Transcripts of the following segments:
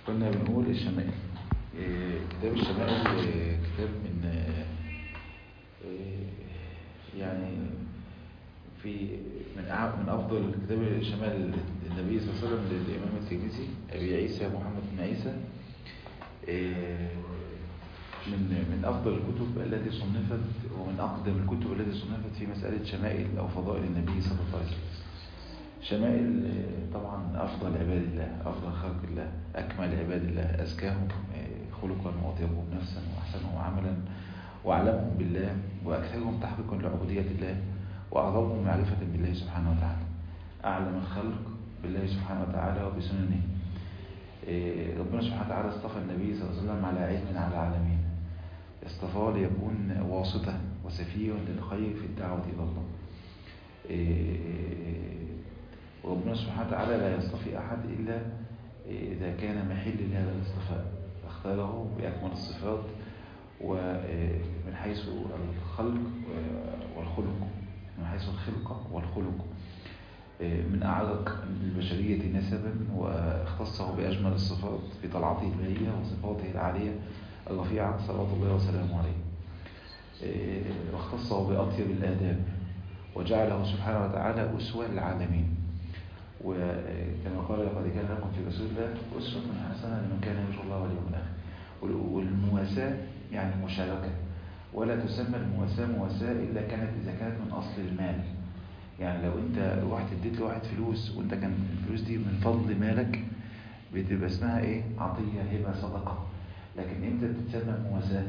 كنا بنقول الشمائل إيه، كتاب الشمائل إيه، كتاب من إيه، يعني في من أع- من أفضل كتاب الشمائل النبي صلى الله عليه وسلم للإمام الترمذي أبي عيسى محمد بن عيسى إيه، من من أفضل الكتب التي صنفت ومن أقدم الكتب التي صنفت في مسألة شمائل أو فضائل النبي صلى الله عليه وسلم شمائل آه، طبعا أفضل عباد الله أفضل خلق الله أكمل عباد الله أزكاهم آه، خلقا وأطيبهم نفسا وأحسنهم عملا وأعلمهم بالله وأكثرهم تحقيقا لعبودية الله وأعظمهم معرفة بالله سبحانه وتعالى أعلم الخلق بالله سبحانه وتعالى وبسننه آه، ربنا سبحانه وتعالى اصطفى النبي صلى الله عليه وسلم على علم على العالمين اصطفاه ليكون واسطة وسفير للخير في الدعوة إلى الله إيه، وربنا سبحانه وتعالى لا يصطفي أحد إلا إذا كان محل لهذا الاصطفاء فاختاره بأكمل الصفات ومن حيث الخلق والخلق من حيث الخلقة والخلق إيه، من أعرق البشرية نسبا واختصه بأجمل الصفات في طلعته البهية وصفاته العالية الرفيعة صلوات الله وسلامه عليه إيه، واختصه بأطيب الآداب وجعله سبحانه وتعالى أسوة للعالمين وكما قال لقد كان لكم في رسول الله أسوة حسنة لمن كان يرجو الله واليوم الآخر وال- والمواساة يعني مشاركة ولا تسمى المواساة مواساة إلا كانت إذا كانت من أصل المال يعني لو أنت رحت اديت لواحد فلوس وأنت كان الفلوس دي من فضل مالك بتبقى اسمها إيه عطية هبة صدقة لكن إمتى بتتسمى مواساة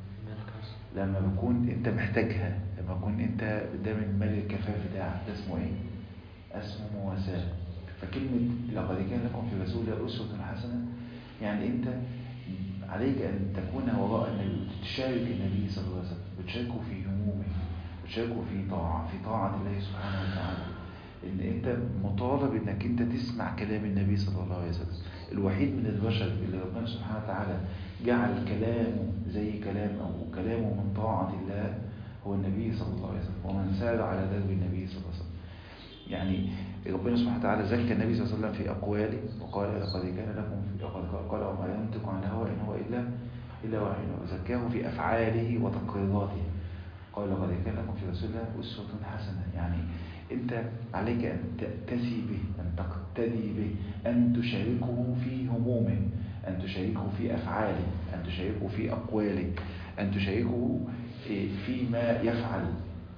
لما بكون انت محتاجها لما بكون انت ده من مال الكفاف بتاعك ده اسمه ايه اسمه مواساة فكلمة لقد كان لكم في رسول الله أسوة حسنة يعني انت عليك ان تكون وراء النبي تشارك النبي صلى الله عليه وسلم بتشاركه في همومه بتشاركه في طاعة في طاعة الله سبحانه وتعالى ان انت مطالب انك انت تسمع كلام النبي صلى الله عليه وسلم الوحيد من البشر اللي ربنا سبحانه وتعالى جعل كلامه زي كلام او كلامه من طاعة الله هو النبي صلى الله عليه وسلم ومن سار على درب النبي صلى الله عليه وسلم يعني ربنا سبحانه وتعالى زكى النبي صلى الله عليه وسلم في أقواله وقال لقد كان لكم في لقد قال وما ينطق عن الهوى إن هو إلا إلا وحي وزكاه في أفعاله وتقريراته قال لقد كان لكم في رسول الله أسوة حسنة يعني أنت عليك أن تأتسي به أن تقتدي به أن تشاركه في همومه أن تشاركه في أفعاله أن تشاركه في أقواله أن تشاركه إيه، فيما يفعل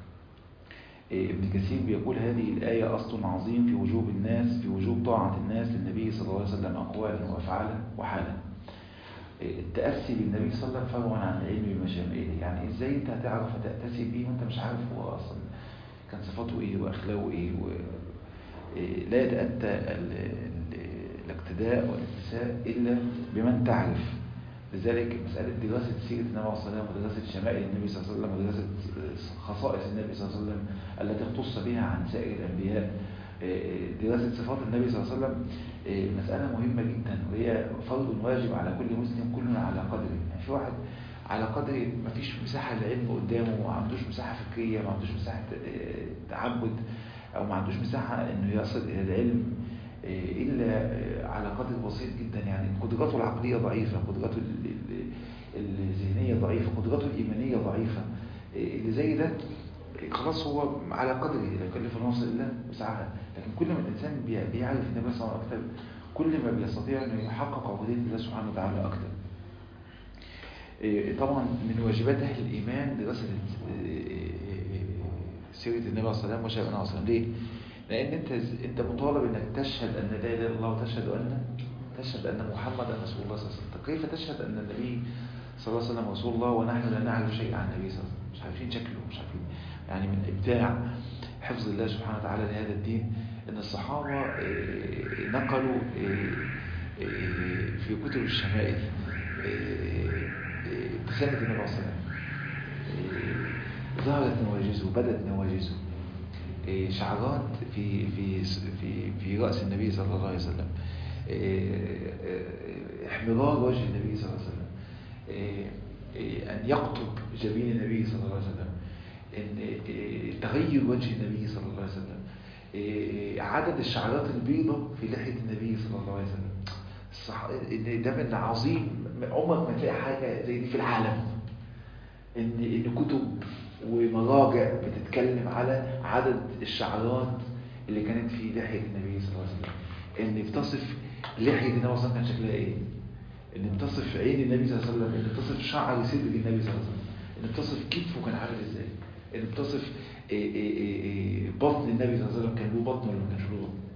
إيه، ابن كثير بيقول هذه الآية أصل عظيم في وجوب الناس في وجوب طاعة الناس للنبي صلى الله عليه وسلم أقوالا وأفعالا وحالا إيه، التأسي بالنبي صلى الله عليه وسلم فرعا عن العلم بمشامئه يعني إزاي أنت هتعرف تأتسي بيه وأنت مش عارف هو أصلا كان صفاته إيه وأخلاقه إيه و... إيه، لا يتأتى ال... ال... الاقتداء والاتساء إلا بمن تعرف لذلك مسألة دراسة سيرة النبي عليه الصلاة والسلام ودراسة شمائل النبي صلى الله عليه وسلم ودراسة خصائص النبي صلى الله عليه وسلم التي اختص بها عن سائر الأنبياء إيه، دراسة صفات النبي صلى الله عليه وسلم إيه، مسألة مهمة جدا وهي فرض واجب على كل مسلم كلنا على قدره يعني في واحد على قدر ما فيش مساحة للعلم قدامه ما عندوش مساحة فكرية ما عندوش مساحة إيه، تعبد أو ما عندوش مساحة إنه يصل إلى العلم إيه، إلا إيه، على قدر بسيط جدا يعني قدراته العقلية ضعيفة قدراته ال- ال- الذهنية ضعيفة قدراته الإيمانية ضعيفة إيه، اللي زي ده إيه، خلاص هو على قدره لا يكلف الله نفسا إلا وسعها لكن كل ما الإنسان بي- بيعرف النبي صلى الله عليه وسلم أكثر كل ما بيستطيع أنه يحقق عبودية الله سبحانه وتعالى أكثر إيه، طبعا من واجبات أهل الإيمان دراسة إيه، سيرة النبي عليه الصلاة والسلام وشأن النبي عليه الصلاة والسلام ليه؟ لأن أنت أنت مطالب أنك تشهد أن لا إله إلا الله وتشهد أن تشهد أن محمدا رسول الله صلى الله عليه وسلم كيف تشهد أن النبي صلى الله عليه وسلم رسول الله ونحن لا نعرف شيء عن النبي صلى الله عليه وسلم مش عارفين شكله مش عارفين يعني من إبداع حفظ الله سبحانه وتعالى لهذا الدين أن الصحابة إيه، نقلوا إيه، إيه، في كتب الشمائل إيه، إيه، ابتسامة النبي عليه الصلاة والسلام إيه، ظهرت نواجزه بدت نواجزه إيه، شعرات في في في في رأس النبي صلى الله عليه وسلم إيه، إيه، احمرار وجه النبي صلى الله عليه وسلم إيه، إيه، أن يقطب جبين النبي صلى الله عليه وسلم إن إيه، تغير وجه النبي صلى الله عليه وسلم إيه، عدد الشعرات البيضاء في لحية النبي صلى الله عليه وسلم الصح... ان ده من عظيم عمرك ما تلاقي حاجه زي دي في العالم ان ان كتب ومراجع بتتكلم على عدد الشعرات اللي كانت في لحيه النبي صلى الله عليه وسلم ان بتصف لحيه النبي صلى الله عليه وسلم كان شكلها ايه ان بتصف عين النبي صلى الله عليه وسلم ان بتصف شعر صدر النبي صلى الله عليه وسلم ان بتصف كتفه كان عامل ازاي ان بتصف إيه إيه إيه بطن النبي صلى الله عليه وسلم كان له بطن ولا ما كانش له بطن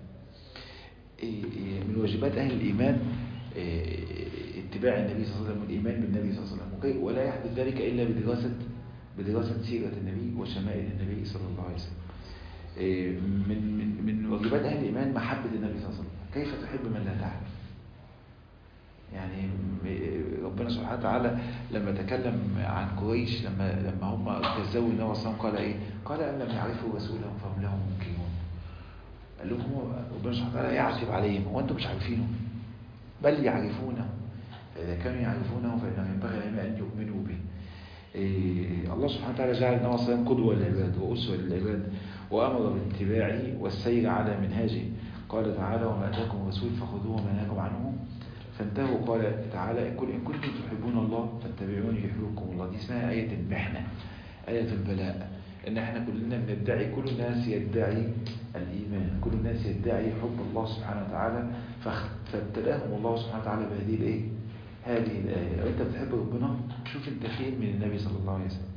من واجبات اهل الايمان اتباع النبي صلى الله عليه وسلم والايمان بالنبي صلى الله عليه وسلم ولا يحدث ذلك الا بدراسه بدراسه سيره النبي وشمائل النبي صلى الله عليه وسلم من من من واجبات اهل الايمان محبه النبي صلى الله عليه وسلم كيف تحب من لا تعرف يعني ربنا سبحانه وتعالى لما تكلم عن قريش لما لما هم كذبوا النبي صلى الله عليه وسلم قال ايه؟ قال ان لم يعرفوا رسولهم فهم لهم منكرون. قال لهم ربنا سبحانه وتعالى يعتب عليهم هو انتم مش عارفينه؟ بل يعرفونه فاذا كانوا يعرفونه فانه ينبغي لهم ان يؤمنوا به. إيه الله سبحانه وتعالى جعل النبي صلى الله عليه وسلم قدوه للعباد واسوه للعباد وامر باتباعه والسير على منهاجه. قال تعالى وما اتاكم الرسول فخذوه وما نهاكم عنه فانتهوا قال تعالى قل إن كنتم تحبون الله فاتبعوني يحببكم الله دي اسمها آية المحنة آية البلاء إن احنا كلنا بندعي كل الناس يدعي الإيمان كل الناس يدعي حب الله سبحانه وتعالى فابتلاهم الله سبحانه وتعالى بهذه الإيه؟ هذه الآية لو أنت بتحب ربنا شوف أنت فين من النبي صلى الله عليه وسلم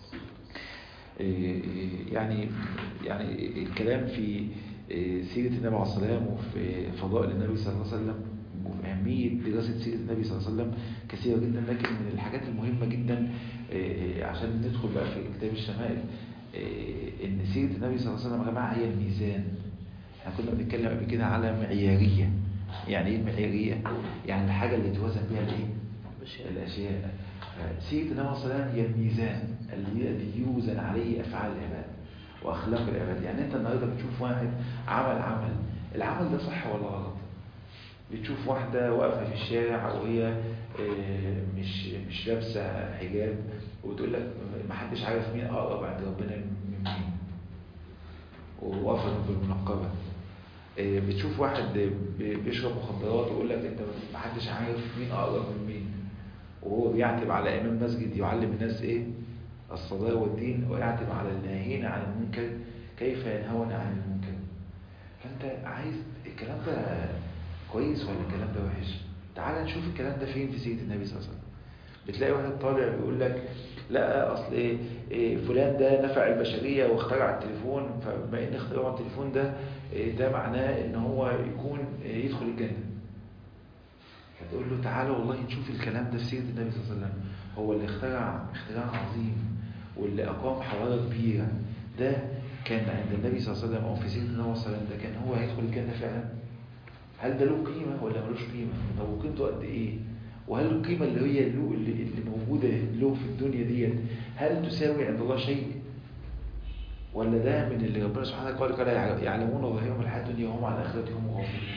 يعني يعني الكلام في سيرة النبي عليه الصلاة والسلام وفي فضائل النبي صلى الله عليه وسلم وفي أهمية دراسة سيرة النبي صلى الله عليه وسلم كثيرة جدا لكن من الحاجات المهمة جدا عشان ندخل بقى في كتاب الشمائل إن سيرة النبي صلى الله عليه وسلم يا جماعة هي الميزان احنا كنا بنتكلم قبل كده على معيارية يعني ايه المعيارية؟ يعني الحاجة اللي توزن بها الايه؟ الأشياء سيرة النبي صلى الله عليه وسلم هي الميزان الذي يوزن عليه أفعال العباد وأخلاق العباد يعني أنت النهاردة بتشوف واحد عمل عمل العمل ده صح ولا غلط؟ بتشوف واحدة واقفة في الشارع وهي مش مش لابسة حجاب وتقول لك ما حدش عارف مين أقرب عند ربنا من مين وواقفة بالمنقبة بتشوف واحد بيشرب مخدرات ويقول لك انت ما حدش عارف مين أقرب من مين وهو بيعتب على إمام مسجد يعلم الناس إيه الصلاة والدين ويعتب على الناهين عن المنكر كيف ينهون عن المنكر فأنت عايز الكلام ده كويس ولا الكلام ده وحش تعال نشوف الكلام ده فين في سيرة النبي صلى الله عليه وسلم بتلاقي واحد طالع بيقول لك لا اصل إيه, إيه فلان ده نفع البشرية واخترع التليفون فبما ان اختراع التليفون ده إيه ده معناه ان هو يكون إيه يدخل الجنة فتقول له تعالى والله نشوف الكلام ده في سيرة النبي صلى الله عليه وسلم هو اللي اخترع اختراع عظيم واللي اقام حضارة كبيرة ده كان عند النبي صلى الله عليه وسلم او في سيرة النبي صلى الله عليه وسلم ده كان هو هيدخل الجنة فعلا هل ده له قيمة ولا ملوش قيمة طب وقيمته قد ايه وهل القيمة اللي هي له اللي, اللي موجودة له في الدنيا ديت هل تساوي عند الله شيء ولا ده من اللي ربنا سبحانه وتعالى قال يعلمون ظاهرهم من الحياة الدنيا وهم على آخرتهم غافلون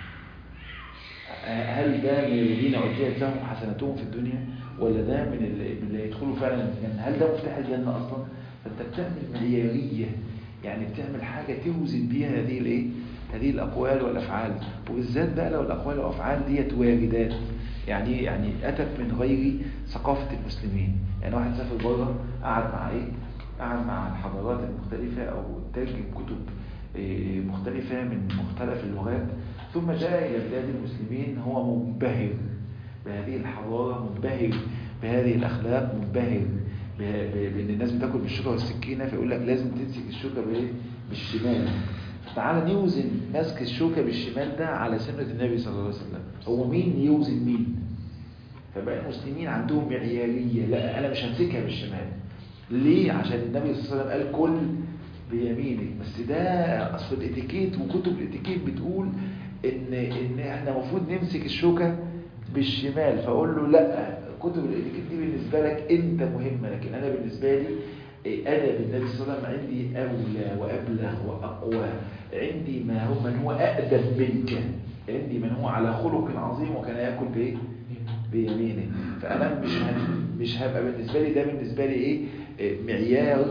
هل ده من الذين أعطيت لهم حسناتهم في الدنيا ولا ده من اللي, من اللي يدخلوا فعلا الجنة هل ده مفتاح الجنة أصلا فأنت بتعمل معيارية يعني بتعمل حاجة توزن بيها هذه الايه هذه الأقوال والأفعال وبالذات بقى لو الأقوال والأفعال ديت واردات يعني يعني أتت من غير ثقافة المسلمين يعني واحد سافر بره قعد مع إيه؟ قعد مع الحضارات المختلفة أو ترجم كتب مختلفة من مختلف اللغات ثم جاء إلى بلاد المسلمين هو منبهر بهذه الحضارة منبهر بهذه الأخلاق منبهر بأن الناس بتاكل بالشوكة والسكينة فيقول لك لازم تمسك الشوكة بالشمال تعالى نوزن مسك الشوكة بالشمال ده على سنة النبي صلى الله عليه وسلم هو مين يوزن مين فبقى المسلمين عندهم معيارية لا أنا مش همسكها بالشمال ليه عشان النبي صلى الله عليه وسلم قال كل بيمينك بس ده أصل الاتيكيت وكتب الاتيكيت بتقول إن إن إحنا المفروض نمسك الشوكة بالشمال فأقول له لا كتب الاتيكيت دي بالنسبة لك أنت مهمة لكن أنا بالنسبة لي أدب النبي صلى الله عليه وسلم عندي أولى وأبلغ وأقوى عندي ما هو من هو أأدب منك عندي من هو على خلق عظيم وكان يأكل بإيه؟ بيمينه فأنا مش مش هبقى بالنسبة لي ده بالنسبة لي إيه معيار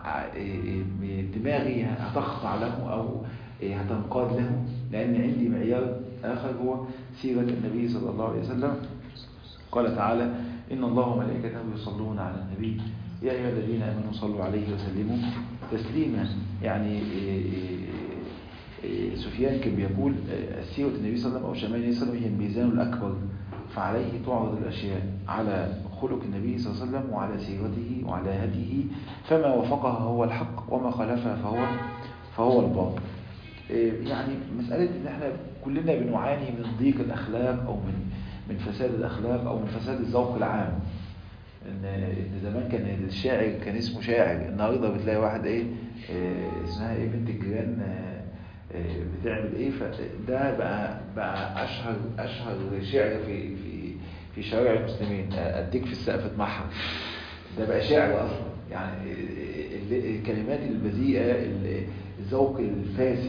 دماغي هتخضع له أو هتنقاد له لأن عندي معيار معيار آخر هو سيرة النبي صلى الله عليه وسلم قال تعالى إن الله وملائكته يصلون على النبي يا أيها الذين آمنوا صلوا عليه وسلموا تسليما يعني سفيان كان بيقول سيرة النبي صلى الله عليه وسلم أو شمال النبي صلى الله عليه وسلم هي الميزان الأكبر فعليه تعرض الأشياء على خلق النبي صلى الله عليه وسلم وعلى سيرته وعلى هديه فما وفقها هو الحق وما خالفها فهو فهو الباطل يعني مسألة إن احنا كلنا بنعاني من ضيق الأخلاق أو من من فساد الأخلاق أو من فساد الذوق العام إن إن زمان كان الشاعر كان اسمه شاعر النهارده بتلاقي واحد إيه اسمها إيه بنت الجيران بتعمل إيه فده بقى بقى أشهر أشهر شعر في في في شوارع المسلمين أديك في السقف اتمحر ده بقى شعر أصلا يعني الكلمات البذيئة الذوق الفاسد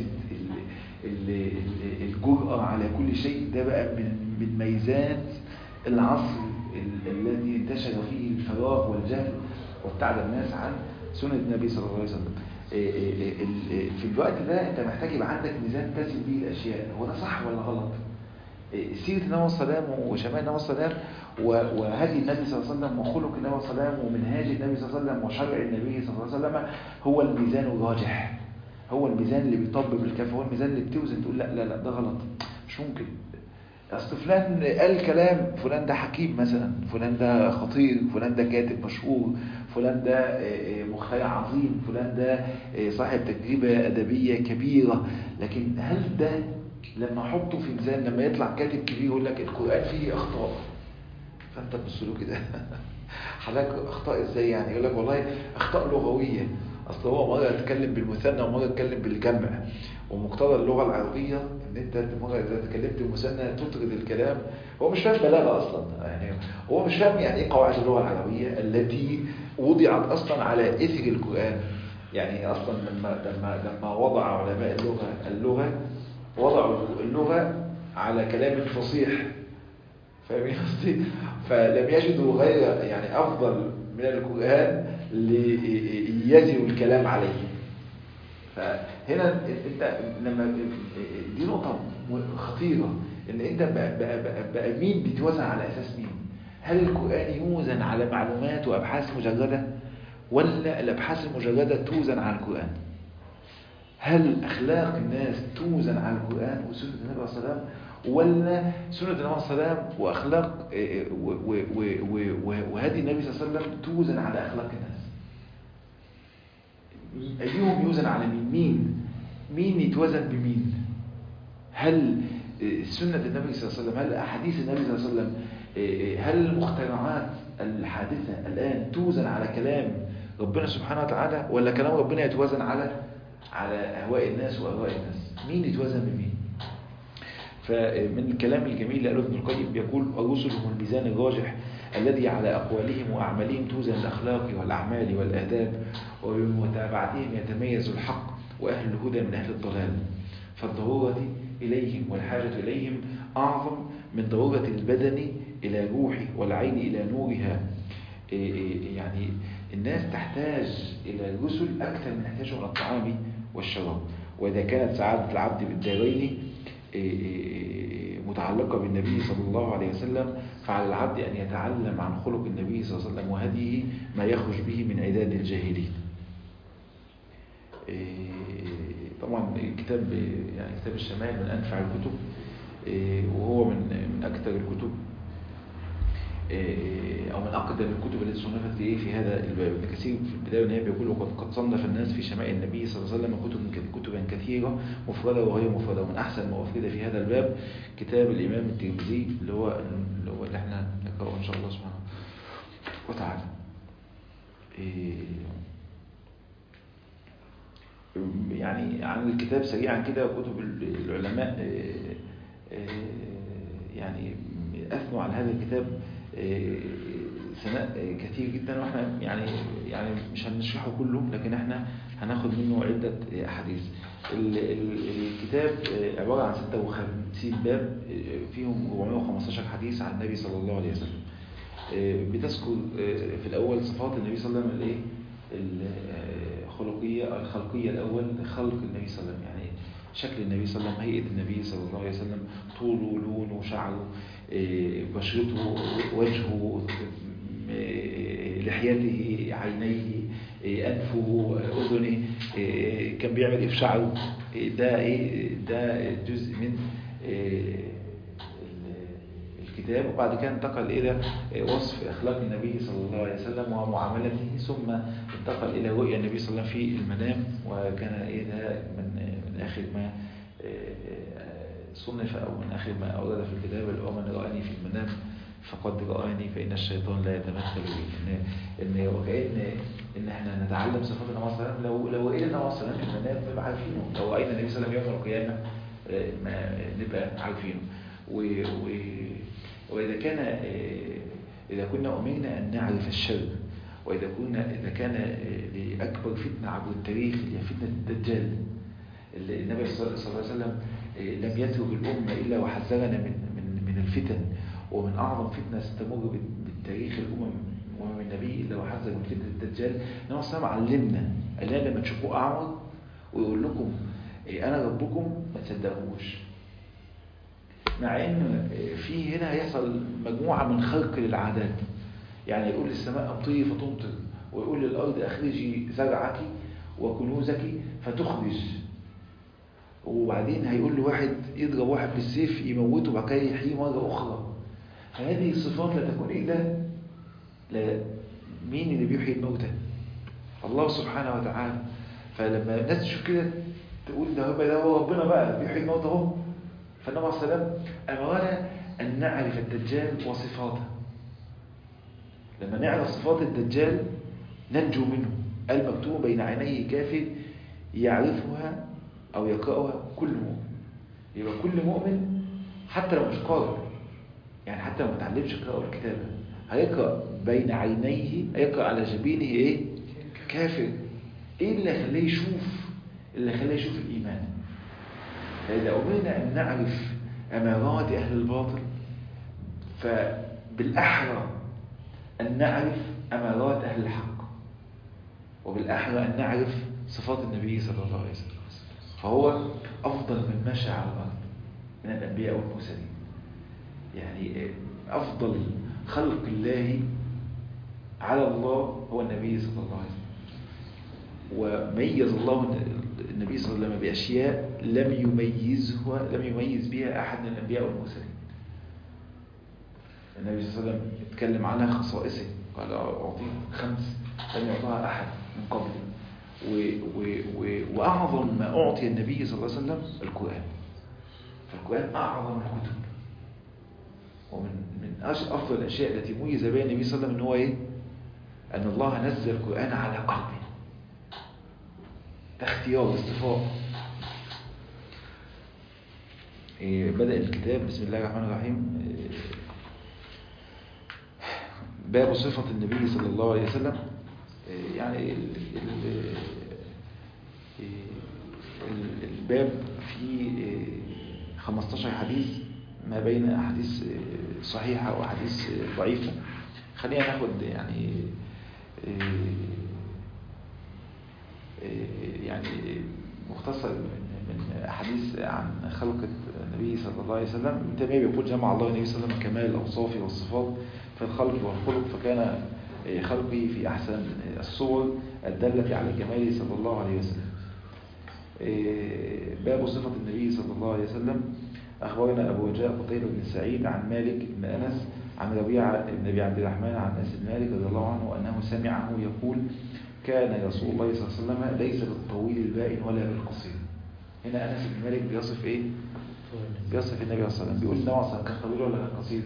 الجرأة على كل شيء ده بقى من من ميزات العصر الذي انتشر فيه الفراغ والجهل وابتعد الناس عن سنة النبي صلى الله عليه وسلم في الوقت ده انت محتاج يبقى عندك ميزان تسل به الاشياء هو ده صح ولا غلط سيرة النبي والسلام وشمال النبي والسلام وهدي النبي صلى الله عليه وسلم وخلق النبي والسلام ومنهاج النبي صلى الله عليه وسلم وشرع النبي صلى الله عليه وسلم هو الميزان الراجح هو الميزان اللي بيطبب الكف هو الميزان اللي بتوزن تقول لا لا لا ده غلط مش ممكن اصل فلان قال كلام فلان ده حكيم مثلا فلان ده خطير فلان ده كاتب مشهور فلان ده مخترع عظيم فلان ده صاحب تجربة أدبية كبيرة لكن هل ده لما احطه في ميزان لما يطلع كاتب كبير يقول لك القرآن فيه أخطاء فأنت تبص له كده حضرتك أخطاء إزاي يعني يقول لك والله أخطاء لغوية أصل هو مرة يتكلم بالمثنى ومرة يتكلم بالجمع ومقتضى اللغة العربية ان انت مرة اذا تكلمت بالمثنى تطرد الكلام هو مش فاهم بلاغة اصلا يعني هو مش فاهم يعني ايه قواعد اللغة العربية التي وضعت اصلا على اثر القرآن يعني اصلا لما لما لما وضع علماء اللغة اللغة وضعوا اللغة على كلام فصيح فاهمين قصدي فلم يجدوا غير يعني افضل من القرآن ليزنوا الكلام عليه فهنا انت لما دي نقطة خطيرة ان انت بقى, بقى, بقى, بقى مين بيتوزن على اساس مين هل القرآن يوزن على معلومات وابحاث مجردة ولا الابحاث المجردة توزن على القرآن هل اخلاق الناس توزن على القرآن وسنة النبي صلى الله عليه وسلم ولا سنة النبي صلى الله عليه وسلم واخلاق وهدي النبي صلى الله عليه وسلم توزن على اخلاق الناس أيهم يوزن على مين مين مين يتوزن بمين هل سنة النبي صلى الله عليه وسلم هل أحاديث النبي صلى الله عليه وسلم هل المخترعات الحادثة الآن توزن على كلام ربنا سبحانه وتعالى ولا كلام ربنا يتوزن على على أهواء الناس وأهواء الناس مين يتوزن بمين فمن الكلام الجميل اللي قاله ابن القيم بيقول الرسل هم الميزان الراجح الذي على أقوالهم وأعمالهم توزن الأخلاق والأعمال والآداب وبمتابعتهم يتميز الحق وأهل الهدى من أهل الضلال فالضرورة إليهم والحاجة إليهم أعظم من ضرورة البدن إلى روحه والعين إلى نورها يعني الناس تحتاج إلى الرسل أكثر من احتاجهم إلى الطعام والشراب وإذا كانت سعادة العبد بالدارين متعلقة بالنبي صلى الله عليه وسلم فعلى العبد أن يتعلم عن خلق النبي صلى الله عليه وسلم وهديه ما يخرج به من عداد الجاهلين طبعا الكتاب يعني كتاب الشمال من أنفع الكتب وهو من من أكثر الكتب أو من أقدم الكتب التي صنفت في في هذا الباب ابن كثير في البداية والنهاية بيقول وقد قد صنف الناس في شمائل النبي صلى الله عليه وسلم كتب كتبا كثيرة مفردة وغير مفردة ومن أحسن ما أفرد في هذا الباب كتاب الإمام الترمذي اللي هو اللي هو اللي احنا نقرأه إن شاء الله سبحانه وتعالى يعني عن الكتاب سريعا كده كتب العلماء يعني أثنوا على هذا الكتاب ثناء كثير جدا واحنا يعني يعني مش هنشرحه كله لكن احنا هناخد منه عدة أحاديث الكتاب عبارة عن 56 باب فيهم 415 حديث عن النبي صلى الله عليه وسلم بتذكر في الأول صفات النبي صلى الله عليه وسلم الايه الخلقية الخلقية الأول خلق النبي صلى الله عليه وسلم يعني شكل النبي صلى الله عليه وسلم هيئة النبي صلى الله عليه وسلم طوله لونه شعره إيه، بشرته وجهه إيه، لحيته عينيه إيه، أنفه أذنه إيه، كان بيعمل إيه في شعره إيه، ده إيه ده جزء من إيه، ال- الكتاب وبعد كده انتقل إلى وصف أخلاق النبي صلى الله عليه وسلم ومعاملته ثم انتقل إلى رؤيا النبي صلى الله عليه وسلم في المنام وكان إيه ده من من آخر ما آه، صنف أو من آخر ما أورد في الكتاب اللي هو من رآني في المنام فقد رآني فإن الشيطان لا يتمثل بي إن إن وكأن إن إحنا نتعلم صفات النبي صلى الله عليه وسلم لو لو رأينا النبي صلى الله عليه وسلم في المنام نبقى عارفينه لو رأينا النبي صلى الله عليه وسلم يوم القيامة آه، ما نبقى عارفينه و و وإذا كان آه، إذا كنا أمرنا أن نعرف الشر وإذا كنا إذا كان آه، لأكبر فتنة عبر التاريخ هي فتنة الدجال اللي النبي صلى الله عليه وسلم آه، لم يترك الأمة إلا وحذرنا من من من الفتن ومن أعظم فتنة ستمر بال- بالتاريخ الأمم ومن النبي إلا وحذر من فتنة الدجال النبي صلى الله عليه وسلم علمنا قال لنا لما تشوفوه أعور ويقول لكم آه، أنا ربكم ما تصدقوش مع ان في هنا هيحصل مجموعة من خرق للعادات يعني يقول للسماء امطري فتمطر ويقول للأرض أخرجي زرعك وكنوزك فتخرج وبعدين هيقول لواحد يضرب واحد بالسيف يموته وبعد كده يحييه مرة أخرى فهذه الصفات لا تكون إلا لا مين اللي بيحيي الموتى الله سبحانه وتعالى فلما الناس تشوف كده تقول ده هو ده هو ربنا بقى بيحيي الموتى اهو فالنبي عليه الصلاة والسلام أمرنا أن نعرف الدجال وصفاته لما نعرف صفات الدجال ننجو منه المكتوب بين عينيه كافر يعرفها أو يقرأها كل مؤمن يبقى كل مؤمن حتى لو مش قارئ يعني حتى لو ما تعلمش القراءة والكتابة هيقرأ بين عينيه هيقرأ على جبينه إيه؟ كافر إيه اللي خليه يشوف اللي خليه يشوف الإيمان فإذا أمرنا أن نعرف أمارات أهل الباطل فبالأحرى أن نعرف أمارات أهل الحق وبالأحرى أن نعرف صفات النبي صلى الله عليه وسلم فهو أفضل من مشى على الأرض من الأنبياء والمرسلين يعني أفضل خلق الله على الله هو النبي صلى الله عليه وسلم وميز الله النبي صلى الله عليه وسلم بأشياء لم يميزها لم يميز بها أحد من الأنبياء والمرسلين النبي صلى الله عليه وسلم اتكلم عنها خصائصه قال أعطيه خمس لم يعطاها أحد من قبل و و و وأعظم ما أعطي النبي صلى الله عليه وسلم القرآن فالقرآن أعظم الكتب ومن من أش- أفضل الأشياء التي ميز بها النبي صلى الله عليه وسلم إن هو إيه؟ أن الله نزل القرآن على قلبه ده اختيار اصطفاء إيه، بدأ الكتاب بسم الله الرحمن الرحيم إيه، باب صفة النبي صلى الله عليه وسلم إيه، يعني ال- ال- إيه، ال- الباب فيه إيه، 15 حديث ما بين أحاديث إيه، صحيحة وأحاديث إيه، ضعيفة خلينا ناخد يعني إيه، يعني مختصر من من احاديث عن خلقة النبي صلى الله عليه وسلم ابن تيمية بيقول جمع الله النبي صلى الله عليه وسلم كمال الاوصاف والصفات في الخلق والخلق فكان خلقه في احسن الصور الدالة على كماله صلى الله عليه وسلم باب صفة النبي صلى الله عليه وسلم أخبرنا أبو وجاء قتيبة بن سعيد عن مالك بن أنس عن ربيعة بن أبي عبد الرحمن عن أنس بن مالك رضي الله عنه أنه سمعه يقول كان رسول الله صلى الله عليه وسلم ليس بالطويل البائن ولا بالقصير هنا أنس بن مالك بيصف إيه؟ بيصف النبي صلى الله عليه وسلم بيقول النبي صلى الله عليه وسلم كان طويل ولا كان قصير؟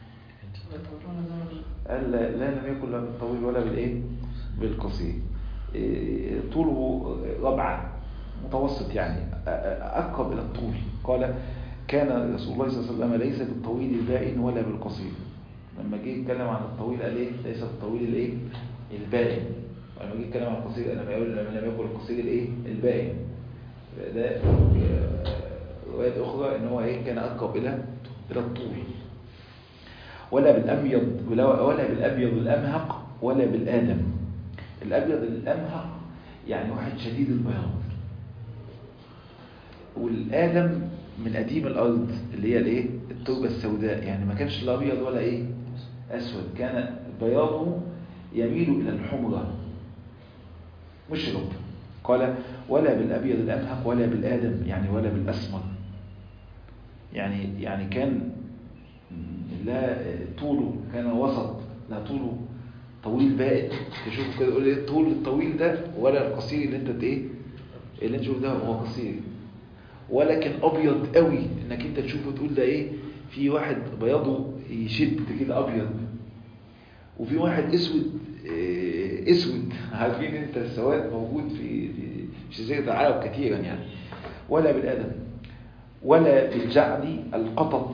قال لا لا لم يكن لا بالطويل ولا بالإيه؟ بالقصير إيه، طوله ربعة متوسط يعني أقرب إلى الطول قال كان رسول الله صلى الله عليه وسلم ليس بالطويل البائن ولا بالقصير لما جه يتكلم عن الطويل قال ايه ليس بالطويل الايه البائن ولما جه يتكلم عن القصير لما يقول لما لم يقل القصير الايه البائن ده روايات اخرى ان هو ايه كان اقرب الى الى الطول ولا بالابيض ولا ولا بالابيض الامهق ولا بالادم الابيض الامهق يعني واحد شديد البياض والآدم من قديم الأرض اللي هي الايه التربة السوداء يعني ما كانش لا أبيض ولا ايه أسود كان بياضه يميل إلى الحمرة مشرب قال ولا بالأبيض الأمهق ولا بالآدم يعني ولا بالأسمر يعني يعني كان لا طوله كان وسط لا طوله طويل بائن تشوفه كده يقول ايه الطول الطويل ده ولا القصير اللي انت ايه اللي انت شوف ده هو قصير ولا كان ابيض قوي انك انت تشوفه تقول ده ايه في واحد بياضه يشد كده ابيض وفي واحد اسود إيه اسود عارفين انت السواد موجود في في جزيره العرب كثيرا يعني ولا بالادم ولا بالجعد القطط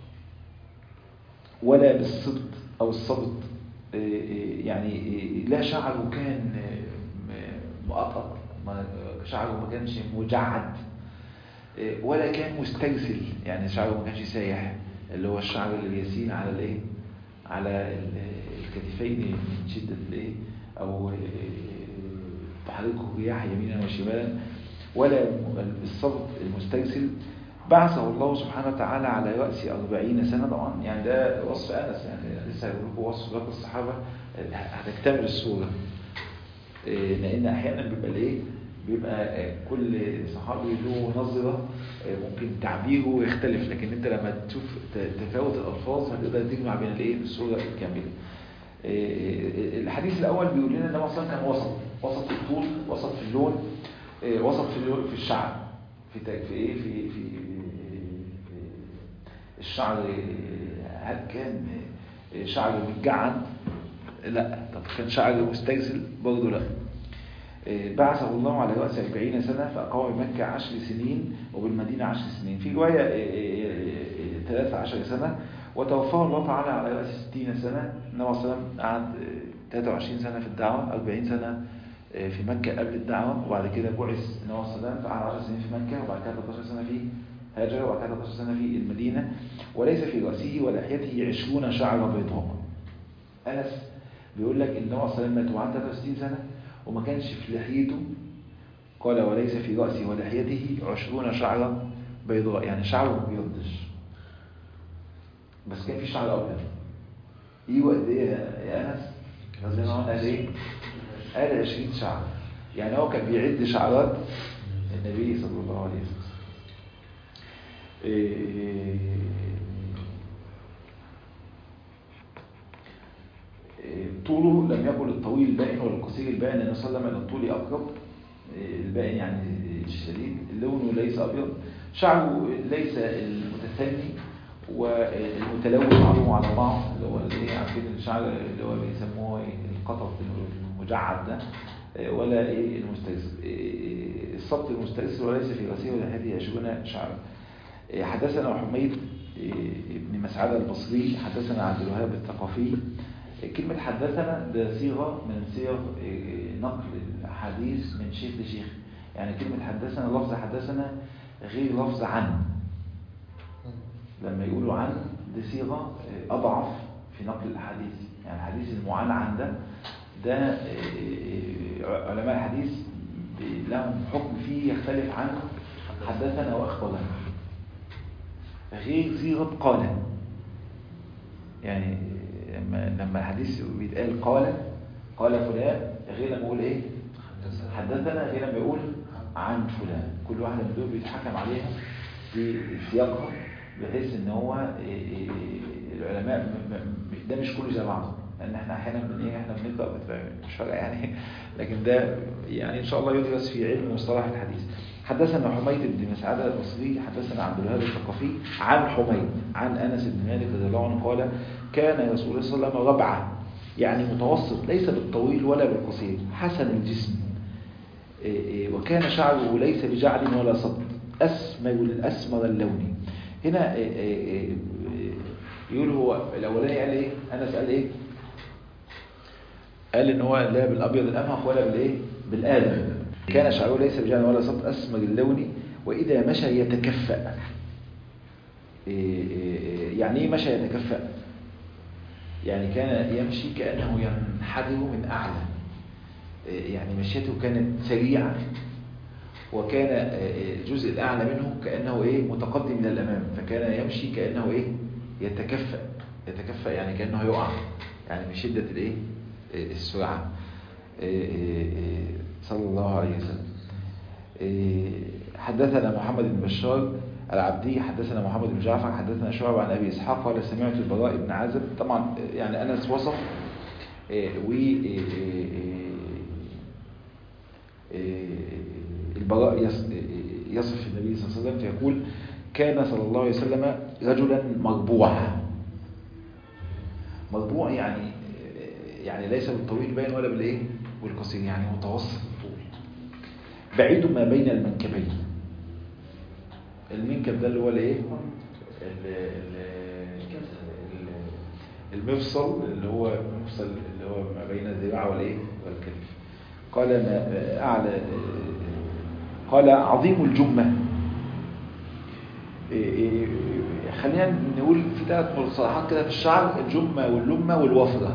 ولا بالصبت او الصبت يعني لا شعره كان مقطط شعره ما كانش مجعد ولا كان مسترسل يعني شعره ما كانش سايح اللي هو الشعر اللي بيسيل على الايه على الكتفين من شدة الايه او تحركه الرياح يمينا وشمالا ولا الصوت المسترسل بعثه الله سبحانه وتعالى على رأس أربعين سنة طبعا يعني ده وصف أنس يعني لسه هيقول لكم وصف باقي الصحابة هتكتمل الصورة لأن أحيانا بيبقى الإيه بيبقى كل صحابي له نظرة ممكن تعبيره يختلف لكن انت لما تشوف تفاوت الألفاظ هتقدر تجمع بين الايه الصورة الكاملة الحديث الأول بيقول لنا ان اصلا كان وسط وسط في الطول وسط في اللون وسط في اللون في الشعر في في ايه في في الشعر هل كان شعر متجعد لا طب كان شعر مسترسل برضه لا بعثه الله على رأس 40 سنة فأقام بمكة 10 سنين وبالمدينة 10 سنين في رواية 13 سنة وتوفاه الله تعالى على رأس 60 سنة النبي صلى الله عليه وسلم قعد 23 سنة في الدعوة 40 سنة في مكة قبل الدعوة وبعد كده بعث النبي صلى الله عليه وسلم فقعد 10 سنين في مكة وبعد كده 13 سنة في هاجر وبعد كده 13 سنة في المدينة وليس في رأسه ولحيته 20 شعر بيضاء أنس بيقول لك النبي صلى الله عليه وسلم مات وعنده 63 سنة وما كانش في لحيته قال وليس في رأسه ولحيته عشرون شعرا بيضاء يعني شعره ما بيضش بس كان في شعر أبيض ايوه قد ايه يا انس رضي الله عنه قال ايه قال 20 شعر يعني هو كان بيعد شعرات النبي صلى الله عليه وسلم إيه طوله لم يكن الطويل البائن ولا القصير البائن لأنه صلى الله عليه وسلم الطول أقرب البائن يعني الشديد لونه ليس أبيض شعره ليس المتثني والمتلون بعضهم على بعض اللي هو اللي عارفين الشعر اللي هو بيسموه القطط المجعد ده ولا ايه المسترسل الصبت المسترسل وليس في راسه ولا هذه عشرون شعرا حدثنا حميد ابن مسعد البصري حدثنا عبد الوهاب الثقفي كلمة حدثنا ده صيغة من صيغ نقل الحديث من شيخ لشيخ يعني كلمة حدثنا لفظ حدثنا غير لفظ عن لما يقولوا عن دي صيغة أضعف في نقل الحديث يعني الحديث المعنعن ده ده علماء الحديث لهم حكم فيه يختلف عن حدثنا وأخبرنا غير صيغة قال يعني لما لما الحديث بيتقال قال قال فلان غير لما يقول ايه حدثنا غير لما يقول عن فلان كل واحده من دول بيتحكم عليها في سياقها بحيث ان هو العلماء ده مش كله زي بعضه لان احنا احيانا بن ايه احنا بنقرا مش فارقه يعني لكن ده يعني ان شاء الله يدرس في علم مصطلح الحديث حدثنا حميد بن مسعد البصري حدثنا عبد الوهاب الثقفي عن حميد عن انس بن مالك رضي الله عنه قال كان رسول الله صلى الله عليه وسلم ربعه يعني متوسط ليس بالطويل ولا بالقصير حسن الجسم وكان شعره ليس بجعد ولا صد اسمر الاسمر اللوني هنا يقول هو الاولاني قال ايه انس قال ايه قال ان هو لا بالابيض الامهق ولا بالايه بالادم كان شعره ليس بجعل ولا صوت أسمر اللون وإذا مشى يتكفأ يعني ايه مشى يتكفأ يعني كان يمشي كأنه ينحدر من أعلى يعني مشيته كانت سريعة وكان الجزء الأعلى منه كأنه إيه متقدم إلى الأمام فكان يمشي كأنه إيه يتكفأ يتكفأ يعني كأنه يقع يعني من شدة الإيه السرعة صلى الله عليه وسلم حدثنا محمد بن بشار العبدي حدثنا محمد بن جعفر حدثنا شعب عن أبي إسحاق قال سمعت البراء بن عازب طبعا يعني أنس وصف و البراء يصف النبي صلى الله عليه وسلم فيقول كان صلى الله عليه وسلم رجلا مربوعا مربوع يعني يعني ليس بالطويل باين ولا بالايه بالقصير يعني متوسط الطول بعيد ما بين المنكبين المنكب ده اللي هو الايه المفصل اللي هو المفصل اللي هو ما بين الذراع والايه والكتف قال ما اعلى قال عظيم الجمه خلينا نقول في ثلاث مصطلحات كده في الشعر الجمه واللمه والوفره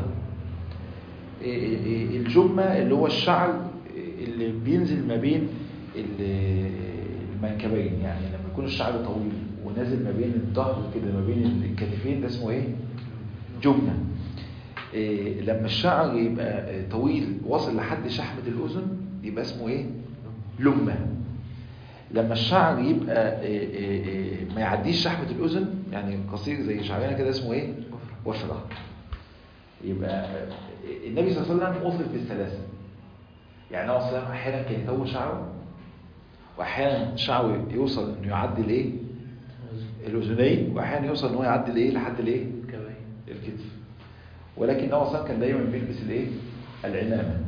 الجمه اللي هو الشعر اللي بينزل ما بين المنكبين يعني لما يكون الشعر طويل ونازل ما بين الظهر كده ما بين الكتفين ده اسمه ايه جمنة إيه لما الشعر يبقى طويل واصل لحد شحمة الأذن يبقى اسمه ايه لمة لما الشعر يبقى إيه إيه ما يعديش شحمة الأذن يعني قصير زي شعرنا كده اسمه ايه وفرة يبقى النبي صلى الله عليه وسلم وصف بالثلاثة يعني هو صلى احيانا كان يطول شعره واحيانا شعره يوصل انه يعدي الايه الاذنين واحيانا يوصل ان هو يعدي الايه لحد الايه الكتف ولكن هو اصلا كان دايما بيلبس الايه العمامه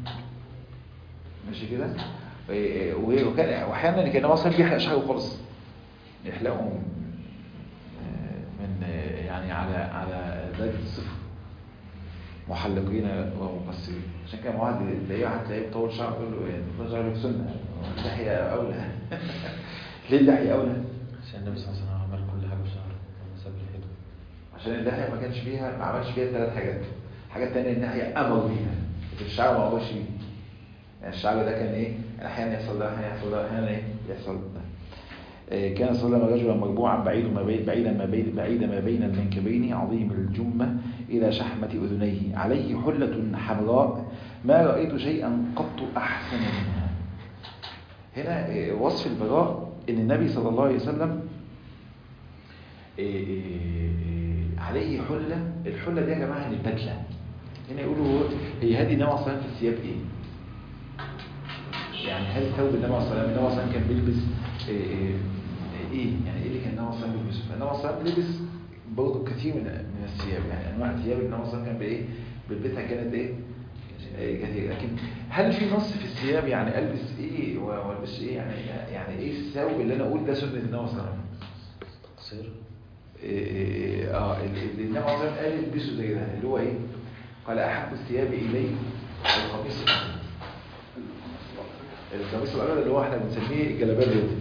ماشي كده وكان واحيانا كان هو اصلا بيحلق شعره خالص يحلقه من يعني على على درجه الصفر محلقين ومقصرين عشان كده واحد تلاقيه واحد تلاقيه بطول شعره يقول له ايه بطول شعره في سنه اللحيه اولى ليه اللحيه اولى؟ عشان النبي صلى الله عليه وسلم عمل كل حاجه بشعره ساب الحدود عشان اللحيه ما كانش فيها ما عملش فيها ثلاث حاجات حاجات ثانيه اللحيه امر بيها لكن الشعر ما هوش فيه يعني الشعر ده كان ايه احيانا يحصل ده احيانا يحصل ده احيانا ايه يحصل ده كان صلى الله عليه وسلم رجلا مربوعا بعيدا ما بين بعيدا ما بين بعيدا ما بين المنكبين عظيم الجمة إلى شحمة أذنيه عليه حلة حمراء ما رأيت شيئا قط أحسن منها هنا وصف البراء إن النبي صلى الله عليه وسلم عليه حلة الحلة دي يا جماعة البدلة هنا يقولوا هي هذه نوع صلاة في الثياب إيه يعني هل ثوب النبي صلى الله عليه وسلم النبي صلى الله عليه وسلم كان بيلبس ايه يعني ايه اللي كان النبي صلى الله عليه وسلم بيلبسه فالنبي صلى الله عليه وسلم لبس برضه كثير من من الثياب يعني انواع الثياب اللي النبي صلى الله عليه وسلم كان بايه بيلبسها كانت ايه كثير لكن هل في نص في الثياب يعني البس ايه والبس ايه يعني يعني ايه الثوب اللي انا اقول ده سنه النبي صلى الله عليه وسلم تقصير اه اللي النبي صلى الله عليه وسلم قال البسوا زي ده اللي هو ايه قال احب الثياب الي القميص الابيض القميص الابيض اللي هو احنا بنسميه الجلابيه البيضاء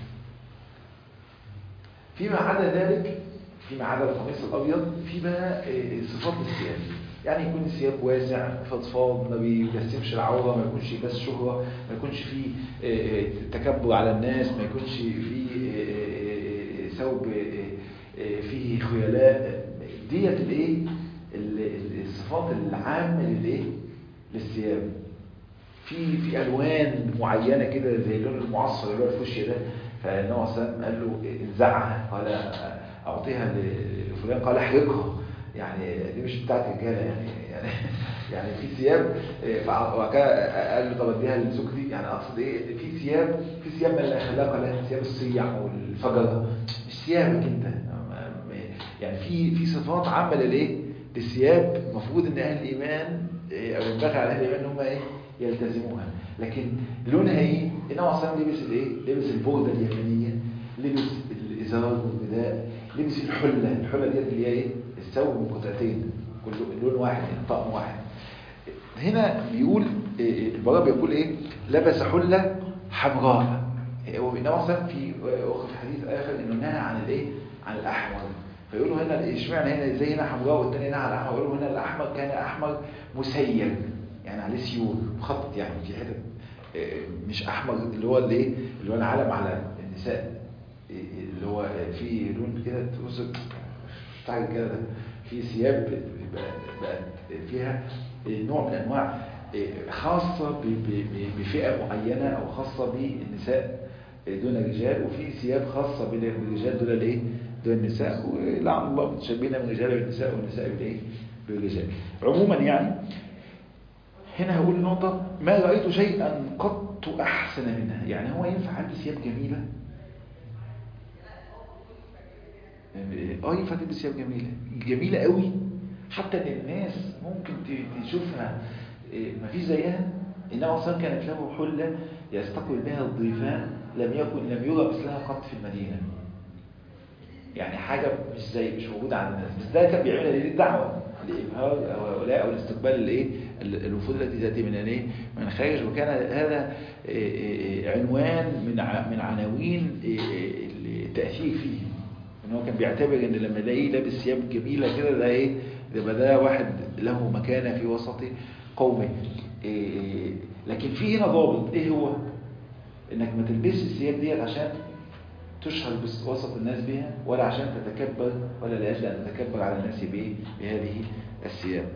فيما عدا ذلك فيما عدا القميص الابيض في بقى صفات الثياب يعني يكون الثياب واسع فضفاض ما بيجسمش العوره ما يكونش بس شهره ما يكونش فيه تكبر على الناس ما يكونش فيه ثوب فيه خيلاء ديت الايه الصفات العامه للايه للثياب في في الوان معينه كده زي اللون المعصفر اللي هو الفوشيا ده فالنبي صلى الله عليه وسلم قال له انزعها قال اعطيها لفلان قال احرقها يعني دي مش بتاعت الرجاله يعني يعني يعني في ثياب وبعد كده قال له طب اديها للسكري يعني اقصد ايه في ثياب في ثياب من الاخلاق اللي هي ثياب الصيع والفجره مش ثيابك انت يعني في في صفات عامه للايه للثياب المفروض ان اهل الايمان او ينبغي على اهل الايمان ان هم ايه يلتزموها لكن لونها ايه النبي صلى الله عليه وسلم لبس الايه لبس البورده اليمنيه لبس الازار والرداء لبس الحله الحله ديت اللي هي ايه الثوب من قطعتين كل لون واحد يعني طقم واحد هنا بيقول البراء بيقول ايه لبس حله حمراء والنبي صلى الله عليه وسلم في في حديث اخر انه نهى عن الايه عن الاحمر فيقولوا هنا اشمعنى هنا زي هنا حمراء والثاني هنا على الاحمر يقولوا هنا الاحمر كان احمر مسير يعني عليه سيول مخطط يعني في حتت مش احمر اللي هو الايه اللي هو العلم على النساء اللي هو في لون كده تبص بتاع كده في ثياب بقت فيها نوع من انواع خاصة بفئة معينة او خاصة بالنساء دون الرجال وفي ثياب خاصة بالرجال دول الايه دول النساء ولعن الله متشبهين من الرجال بالنساء والنساء بالايه بالرجال عموما يعني هنا هقول نقطة ما رأيت شيئا قط أحسن منها يعني هو ينفع ألبس ثياب جميلة اه ينفع تلبس ثياب جميلة جميلة قوي حتى ان الناس ممكن تشوفها ما فيش زيها إنما أصلا كانت له حلة يستقبل بها الضيفان لم يكن لم يرى مثلها قط في المدينة يعني حاجة مش زي مش موجودة عند الناس بس ده كان بيعملها للدعوة لإبهار هؤلاء أو لاستقبال الإيه الوفود التي تأتي من الإيه من الخارج وكان هذا عنوان من من عناوين التأثير فيه إن هو كان بيعتبر إن لما يلاقيه لابس ثياب جميلة كده ده إيه يبقى ده واحد له مكانة في وسط قومه لكن في هنا ضابط إيه هو؟ إنك ما تلبسش الثياب ديت عشان تشهر وسط الناس بها ولا عشان تتكبر ولا لأجل أن تتكبر على الناس بهذه الثياب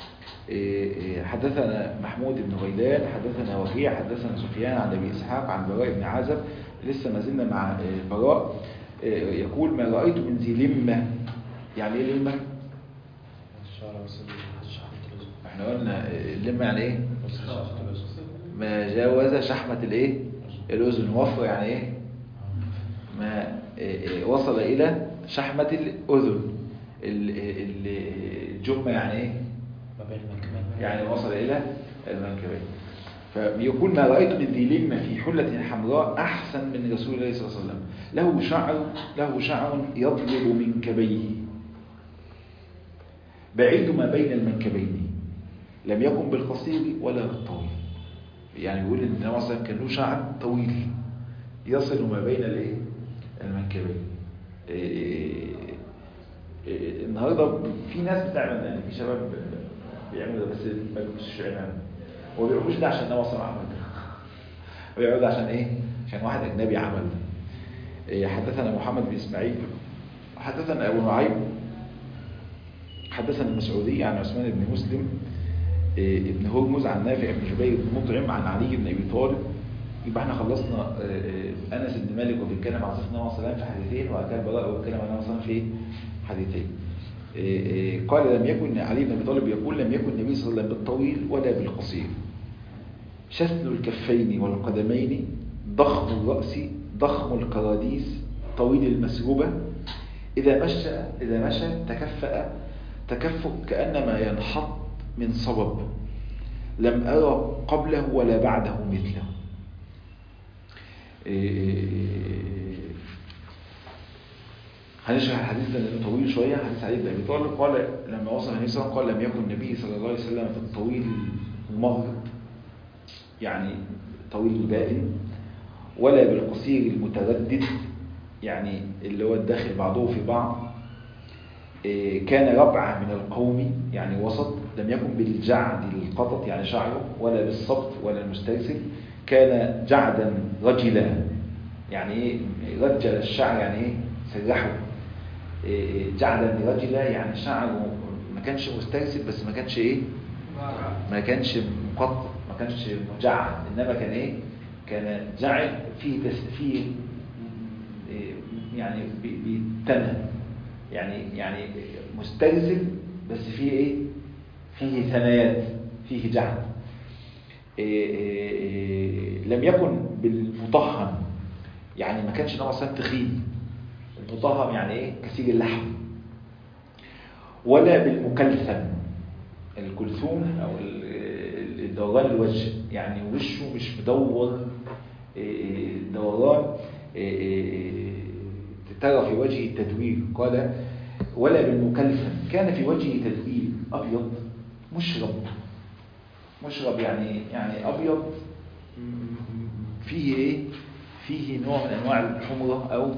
حدثنا محمود بن غيلان حدثنا وكيع حدثنا سفيان عن أبي إسحاق عن براء بن عازب لسه ما زلنا مع براء يقول ما رأيت من ذي لمة يعني ايه لمة؟ احنا قلنا لمة يعني ايه؟ ما جاوز شحمة الايه؟ الأذن وفر يعني ايه؟ ما وصل إلى شحمة الأذن الجمة يعني ايه؟ ما بين المنكبين يعني وصل إلى المنكبين فيقول ما رأيت من ذي لمة في حلة حمراء أحسن من رسول الله صلى الله عليه وسلم له شعر له شعر يضرب منكبيه بعيد ما بين المنكبين لم يكن بالقصير ولا بالطويل يعني يقول ان النبي صلى كان له شعر طويل يصل ما بين الايه المنكبين إيه إيه النهارده في ناس بتعمل يعني في شباب بيعملوا ده بس ما بيبقوش عمام هو بيعملوش ده عشان النبي صلى الله عليه وسلم بيعملوا ده عشان ايه عشان واحد اجنبي عمل ده إيه حدثنا محمد بن اسماعيل حدثنا ابو نعيم حدثنا المسعودي عن عثمان بن مسلم ابن هرمز عن نافع بن جبير بن مطعم عن علي بن ابي طالب يبقى احنا خلصنا انس بن مالك وبيتكلم عن صفه النبي صلى الله عليه وسلم في حديثين وكان براء وبيتكلم عن النبي صلى الله عليه وسلم في حديثين قال لم يكن علي بن ابي طالب يقول لم يكن النبي صلى الله عليه وسلم بالطويل ولا بالقصير شسن الكفين والقدمين ضخم الراس ضخم القراديس طويل المسروبه اذا مشى اذا مشى تكفأ تكفؤ كانما ينحط من صبب لم أرى قبله ولا بعده مثله هنشرح الحديث ده لانه طويل شويه حديث علي بن ابي طالب قال لما وصل النبي صلى الله عليه وسلم قال لم يكن النبي صلى الله عليه وسلم في الطويل المغرب يعني طويل البائن ولا بالقصير المتردد يعني اللي هو الداخل بعضه في بعض كان ربع من القوم يعني وسط لم يكن بالجعد القطط يعني شعره ولا بالصبت ولا المسترسل كان جعدا رجلا يعني ايه رجل الشعر يعني ايه سرحه إيه جعدا رجلا يعني شعره ما كانش مسترسل بس ما كانش ايه ما كانش مقطع ما كانش مجعد انما كان ايه كان جعد فيه فيه إيه يعني بيتنى يعني يعني مسترسل بس فيه ايه فيه ثنايات فيه جعد إيه إيه إيه لم يكن بالمطهن يعني ما كانش نوع سنة تخين المطهن يعني ايه كثير اللحم ولا بالمكلثم الكلثوم او دوران الوجه يعني وشه مش مدور دوران ترى في وجهه التدوير قال ولا بالمكلفن كان في وجهه تدوير أبيض مشرب مشرب يعني يعني أبيض فيه إيه فيه نوع من أنواع الحمرة أو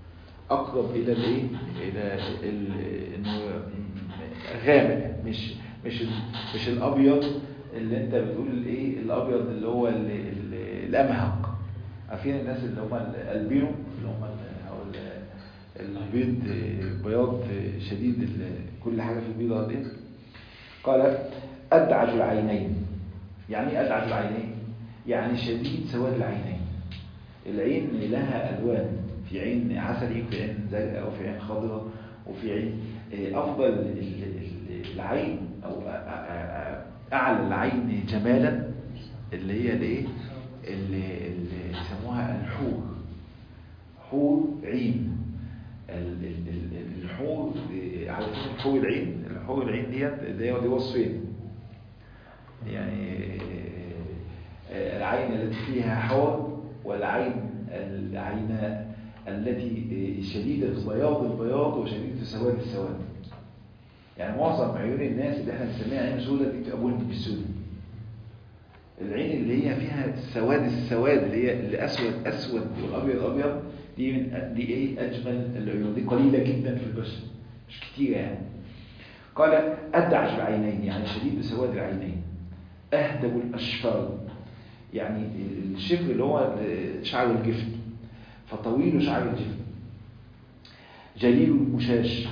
أقرب إلى الإيه إلى إنه غامق مش مش ال- مش الابيض اللي انت بتقول ايه الابيض اللي هو ال- ال- الامهق عارفين الناس اللي هم الالبينو اللي هم ال- او ال- البيض بياض شديد ال- كل حاجه في البيضه دي قال ادعج العينين يعني ايه ادعج العينين يعني شديد سواد العينين العين لها الوان في عين عسلي وفي عين زرقاء وفي عين خضراء وفي عين آه، افضل ال- ال- العين او أ- أ- أ- اعلى العين جمالا اللي هي الايه اللي, اللي يسموها الحور حور عين ال- ال- ال- الحور آه، عارفين الحور العين الحور العين ديت دي دي وصفين يعني آه، العين التي فيها حور والعين العيناء التي شديدة بياض البياض وشديدة سواد السواد يعني معظم عيون الناس اللي احنا بنسميها عين سوداء دي بتبقى بني بالسود العين اللي هي فيها سواد السواد اللي هي الاسود اسود والابيض ابيض دي من دي ايه اجمل العيون دي قليله جدا في البشر مش كتيره يعني قال ادعج العينين يعني شديد سواد العينين اهدب الاشفار يعني الشفر اللي هو شعر الجفن فطويل شعر الجفن جليل المشاش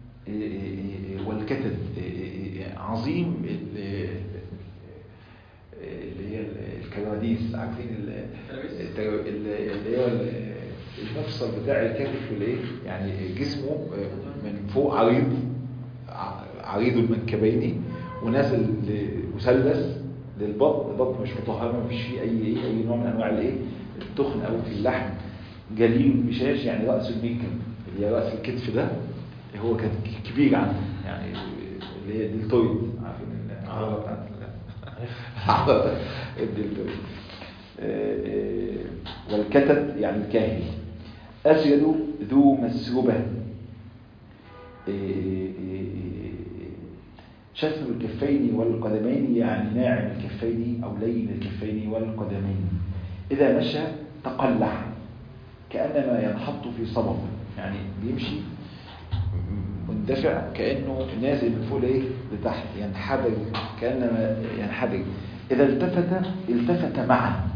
والكتد عظيم ال- اللي هي الكواديس عارفين ال- التو- ال- اللي هو ال- المفصل بتاع الكتف والايه يعني جسمه من فوق عريض ع- عريض المنكبين ونازل ل- مثلث للبطن البطن مش مطهر مفيش فيه اي اي نوع من انواع الايه التخن او في اللحم جليل المشاش يعني راس المنكب اللي هي راس الكتف ده هو كان كبير عنه يعني اللي هي الدلتويد عارفين العضله بتاعت ال- الدلتويد آه، آه، والكتب يعني الكاهل أسود ذو مسربة آه، آه، شثر الكفين والقدمين يعني ناعم الكفين أو لين الكفين والقدمين إذا مشى تقلع كأنما ينحط في صبب يعني بيمشي مندفع كأنه نازل من فوق ايه لتحت ينحدر كأنما ينحدر إذا التفت التفت معا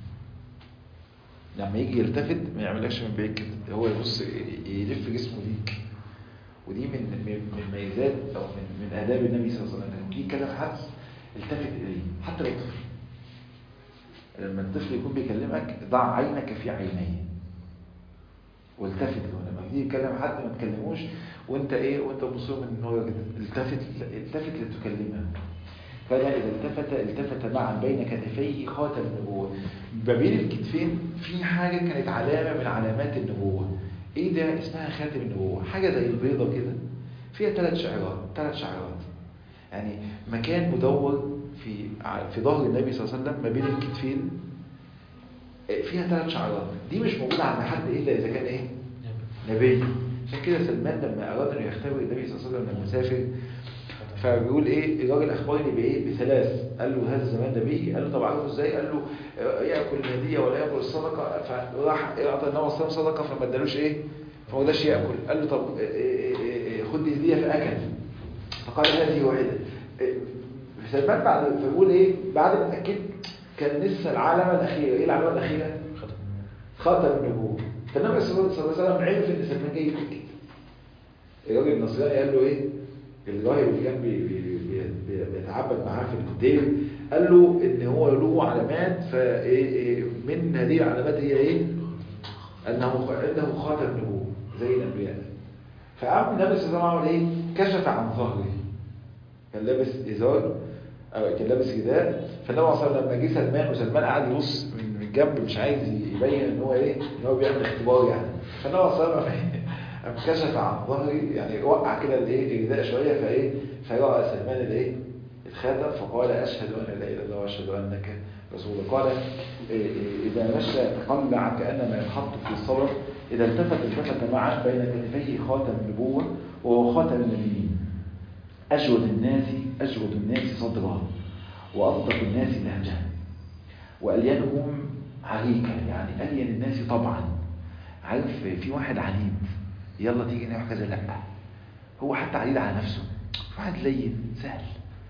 لما يجي يلتفت ما يعملكش من بعيد كده هو يبص يلف جسمه ليك ودي من من من ميزات او من من اداب النبي صلى الله عليه وسلم لما يجي يكلم حد التفت اليه حتى لو طفل لما الطفل يكون بيكلمك ضع عينك في عينيه والتفت له لما تيجي تكلم حد ما تكلموش وانت ايه وانت مصر من هو كده التفت التفت لتكلمه فلا اذا التفت التفت معا بين كتفيه خاتم النبوه ما بين الكتفين في حاجه كانت علامه من علامات النبوه ايه ده اسمها خاتم النبوه حاجه زي البيضه كده فيها ثلاث شعرات ثلاث شعرات يعني مكان مدور في ع- في ظهر النبي صلى الله عليه وسلم ما بين الكتفين فيها ثلاث شعرات دي مش موجوده عند حد الا اذا كان ايه نبي عشان كده سلمان لما اراد انه يختبر النبي صلى الله عليه وسلم لما سافر فبيقول ايه الراجل اخبرني بايه بثلاث قال له هذا زمان نبي قال له طب عارفه ازاي قال له آه، ياكل الهديه ولا ياكل الصدقه فراح اعطى النبي صلى الله عليه وسلم صدقه فما ادالوش ايه فما رضاش ياكل قال له طب آه، آه، آه، آه، خد هديه فاكل فقال هذه واحده آه، سلمان بعد فبيقول ايه بعد ما اكلت كان لسه العلامه الاخيره ايه العلامه الاخيره خاتم النبوة فالنبي صلى الله عليه وسلم عرف ان سلمان جاي يبكي الراجل النصراني قال له ايه الراهب اللي كان بي بي بي بي بيتعبد معاه في الدير قال له ان هو له علامات فايه إيه من هذه العلامات هي ايه انه عنده خاتم نبوة زي الانبياء فقام النبي صلى الله عليه وسلم عمل ايه كشف عن ظهره كان لابس ازار او كان لابس رداء فالنبي صلى الله عليه وسلم لما جه سلمان وسلمان قعد يبص من من الجنب مش عايز يبين ان هو ايه ان هو بيعمل اختبار يعني فالنبي صلى الله عليه وسلم قام كشف عن ظهري يعني وقع كده الايه الرداء شويه فايه فراى سلمان الايه الخاتم فقال اشهد ان لا اله الا الله واشهد انك رسول الله قال إيه إيه اذا مشى تقلع كانما ينحط في الصبر اذا التفت التفت معا بين كتفيه خاتم النبوه وهو خاتم النبيين أجود الناس أجود الناس صدرا وأصدق الناس لهجة وألينهم عريكة يعني ألين الناس طبعا عارف في واحد عنيد يلا تيجي نعمل كذا لا هو حتى عنيد على نفسه في واحد لين سهل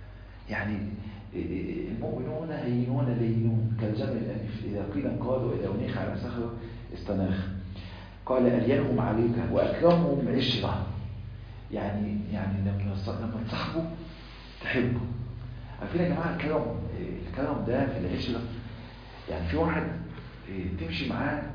يعني المؤمنون هينون لينون كالجمل الأنف إذا قيل انقاد وإذا أنيخ على صخرة استناخ قال ألينهم عليك وأكرمهم عشرة يعني يعني لما لما تصاحبه تحبه عارفين يا جماعة الكرم الكرم ده في العشرة يعني في واحد تمشي معاه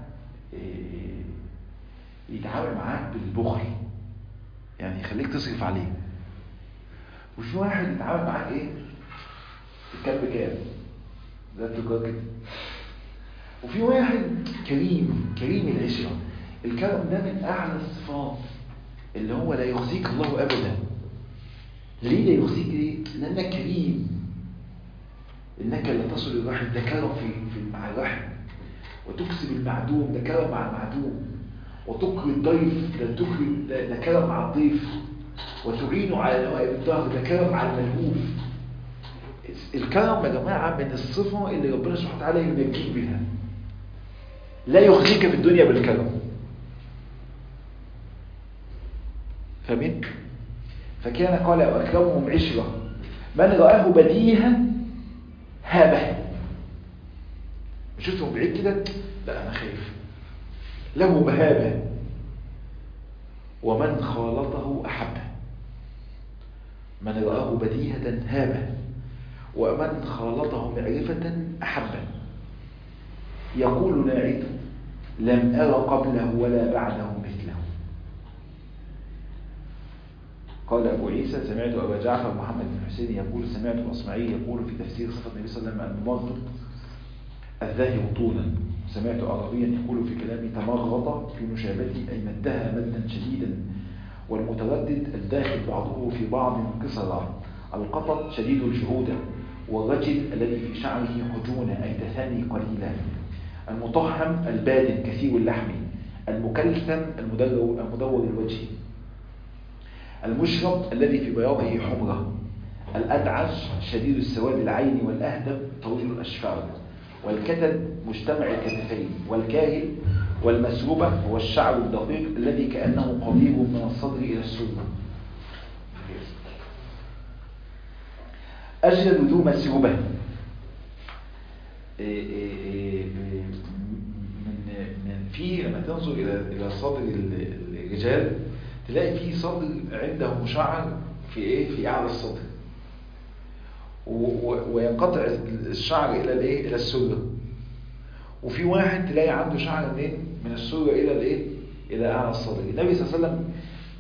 يتعامل معاك بالبخل يعني يخليك تصرف عليه وفي واحد يتعامل معاك ايه الكلب كام ده التجار كده وفي واحد كريم كريم العشرة الكرم ده من أعلى الصفات اللي هو لا يخزيك الله أبدا ليه لا يخزيك ليه؟ لأنك كريم إنك لا تصل الرحم ده كرم في, في مع الرحم وتكسب المعدوم ده كرم مع المعدوم وتقري الضيف ده تقري ده, ده كرم مع الضيف وتعين على نوائب الظهر ده كرم مع الملهوف الكرم يا جماعة من الصفة اللي ربنا سبحانه وتعالى ينجيك بها لا يخزيك في الدنيا بالكرم فمن فكان قال وأكرمهم عشرة من رآه بديها هابه شفتهم بعيد كده لا أنا خايف له بهابة ومن خالطه أحبه من رآه بديهة هابه ومن خالطه معرفة أحبه يقول ناعد لم أر قبله ولا بعده مثله قال أبو عيسى سمعت أبا جعفر محمد بن حسين يقول سمعت الأصمعي يقول في تفسير صفة النبي صلى الله عليه وسلم الممغط الذاهب طولا سمعت عربيا يقول في كلامي تمغط في نشابتي أي مدها مدا شديدا والمتردد الداخل بعضه في بعض قصرا القطط شديد الجهود والرجل الذي في شعره حجونة أي تثاني قليلا المطحم البادن كثير اللحم المكلثم المدور, المدور الوجه المشرب الذي في بياضه حمرة الأدعج شديد السواد العين والأهدب طويل الأشفار والكتد مجتمع الكتفين والكاهل والمسروبة هو الشعر الدقيق الذي كأنه قضيب من الصدر إلى السرة أجل ذو مسروبة من من في لما تنظر إلى إلى صدر الرجال تلاقي في صدر عنده شعر في إيه في أعلى الصدر وينقطع الشعر إلى الإيه إلى السرة وفي واحد تلاقي عنده شعر منين من السرة إلى الإيه إلى أعلى الصدر النبي صلى الله عليه وسلم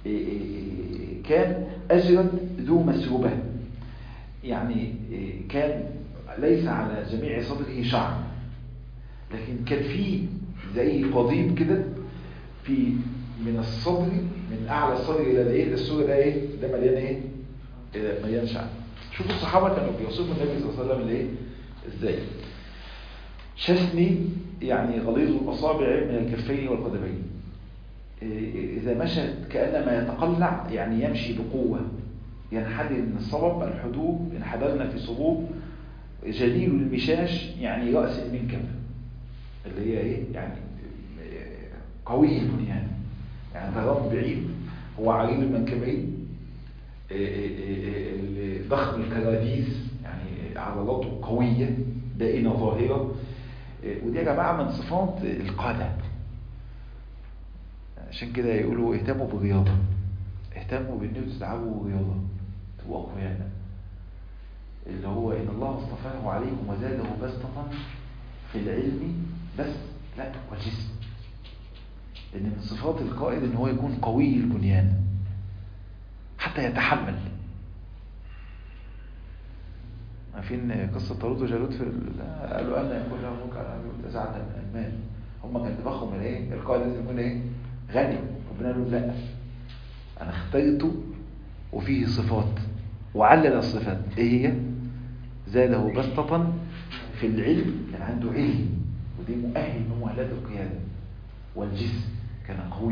كان أجرا ذو مسروبة يعني كان ليس على جميع صدره شعر لكن كان في زي قضيب كده في من الصدر من اعلى الصدر الى الايه السوره ده ايه ده مليان ايه مليان شعر شوفوا الصحابه كانوا بيوصفوا النبي صلى الله عليه وسلم الايه ازاي شسني يعني غليظ الاصابع من الكفين والقدمين اذا مشى كانما يتقلع يعني يمشي بقوه ينحدر من الصبب الحدوب انحدرنا في صبوب جليل المشاش يعني رأس المنكب اللي هي ايه يعني قوي البنيان يعني ترام بعيد هو عريض المنكبين ضخم الكراديس يعني عضلاته قوية دائنة ظاهرة ودي يا جماعة من صفات القادة عشان كده يقولوا اهتموا بالرياضة اهتموا بانه تتعبوا رياضة تبقوا اقوياء اللي هو ان الله اصطفاه عليكم وزاده بسطة في العلم بس لا والجسم ان من صفات القائد ان هو يكون قوي البنيان حتى يتحمل عارفين قصة طالوت وجالوت في قالوا أن يكون له ملك على أبي وتزعت المال هم كان دماغهم من ايه القائد لازم يكون ايه غني ربنا قال لا انا اخترته وفيه صفات وعلل الصفات ايه هي زاده بسطة في العلم كان عنده علم ودي مؤهل من مؤهلات القيادة والجسم كان قوي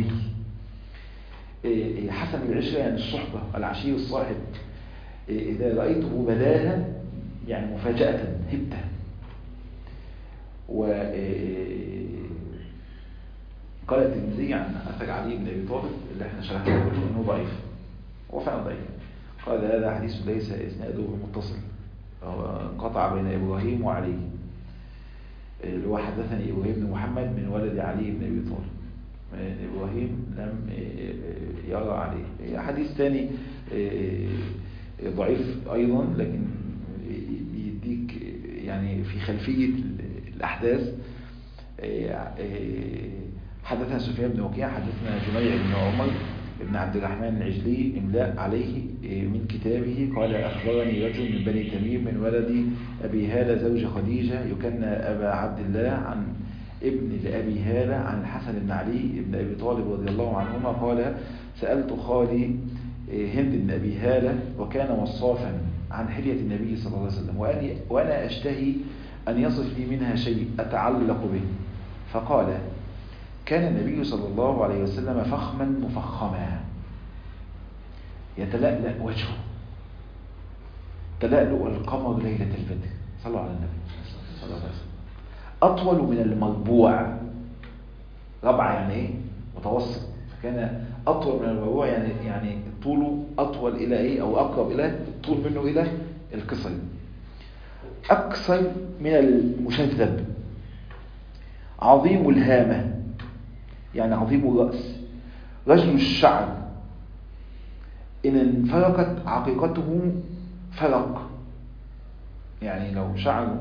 إيه حسن العشرة يعني الصحبة العشير الصاحب إيه إذا رأيته بداها يعني مفاجأة هبته و قال الترمذي عن أثر علي بن أبي طالب اللي احنا شرحناه كله انه ضعيف هو فعلا ضعيف قال هذا حديث ليس اسناده متصل قطع بين إبراهيم وعلي اللي هو حدثني إبراهيم بن محمد من ولد علي بن أبي طالب إبراهيم لم يرى عليه حديث ثاني ضعيف أيضا لكن بيديك يعني في خلفية الأحداث حدثنا سفيان بن وكيع حدثنا جميع بن عمر بن عبد الرحمن العجلي إملاء عليه من كتابه قال أخبرني رجل من بني تميم من ولد أبي هالة زوج خديجة يكنى أبا عبد الله عن ابن لأبي هالة عن الحسن بن علي بن أبي طالب رضي الله عنهما قال سألت خالي هند بن أبي هالة وكان وصافا عن حلية النبي صلى الله عليه وسلم وأنا, وأنا أشتهي أن يصف لي منها شيء أتعلق به فقال كان النبي صلى الله عليه وسلم فخما مفخما يتلألأ وجهه تلألؤ القمر ليلة البدر صلوا على النبي صلى الله عليه وسلم أطول من المربوع ربع يعني إيه متوسط فكان أطول من المربوع يعني يعني طوله أطول إلى إيه أو أقرب إلى الطول منه إلى القصر أقصر من المشذب عظيم الهامة يعني عظيم الرأس رجل الشعر إن انفرقت عقيقته فرق يعني لو شعره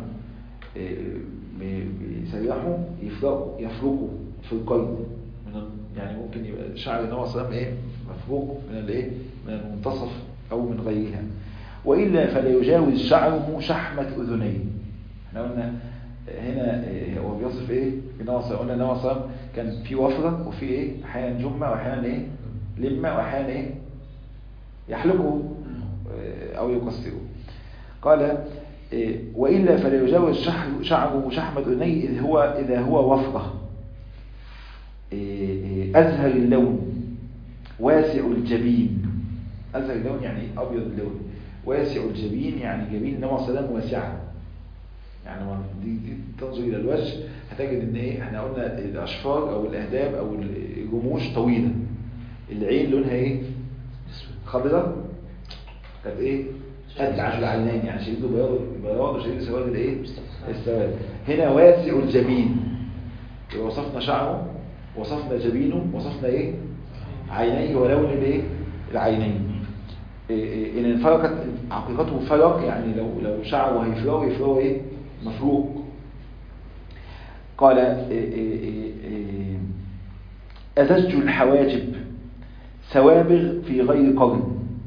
بيسرحه يفرقه يفرقه فرقين من يعني ممكن يبقى شعر النبي صلى الله عليه وسلم ايه مفروق من الايه من المنتصف او من غيرها والا فلا يجاوز شعره شحمه اذنيه احنا قلنا هنا هو بيصف ايه النبي صلى قلنا النبي صلى كان في وفره وفي ايه احيانا جمه واحيانا ايه لمه واحيانا ايه يحلقه او يقصره قال وإلا فلا يجاوز شعره شحمة أذنيه إذ هو إذا هو وفرة أزهر اللون واسع الجبين أزهر اللون يعني أبيض اللون واسع الجبين يعني جبين النبي صلى الله عليه وسلم واسعة يعني دي, دي تنظر إلى الوجه هتجد إن إيه إحنا قلنا الأشفار أو الأهداب أو الرموش طويلة العين لونها إيه خضراء طب إيه قد عشر العينين يعني شديد بياض بياض وشديد سواد الايه السواد هنا واسع الجبين وصفنا شعره وصفنا جبينه وصفنا ايه عينيه ولون الايه العينين إيه ان انفرقت عقيقته فرق يعني لو لو شعره هيفرقه يفرقه ايه مفروق قال أزج الحواجب سوابغ في غير قرن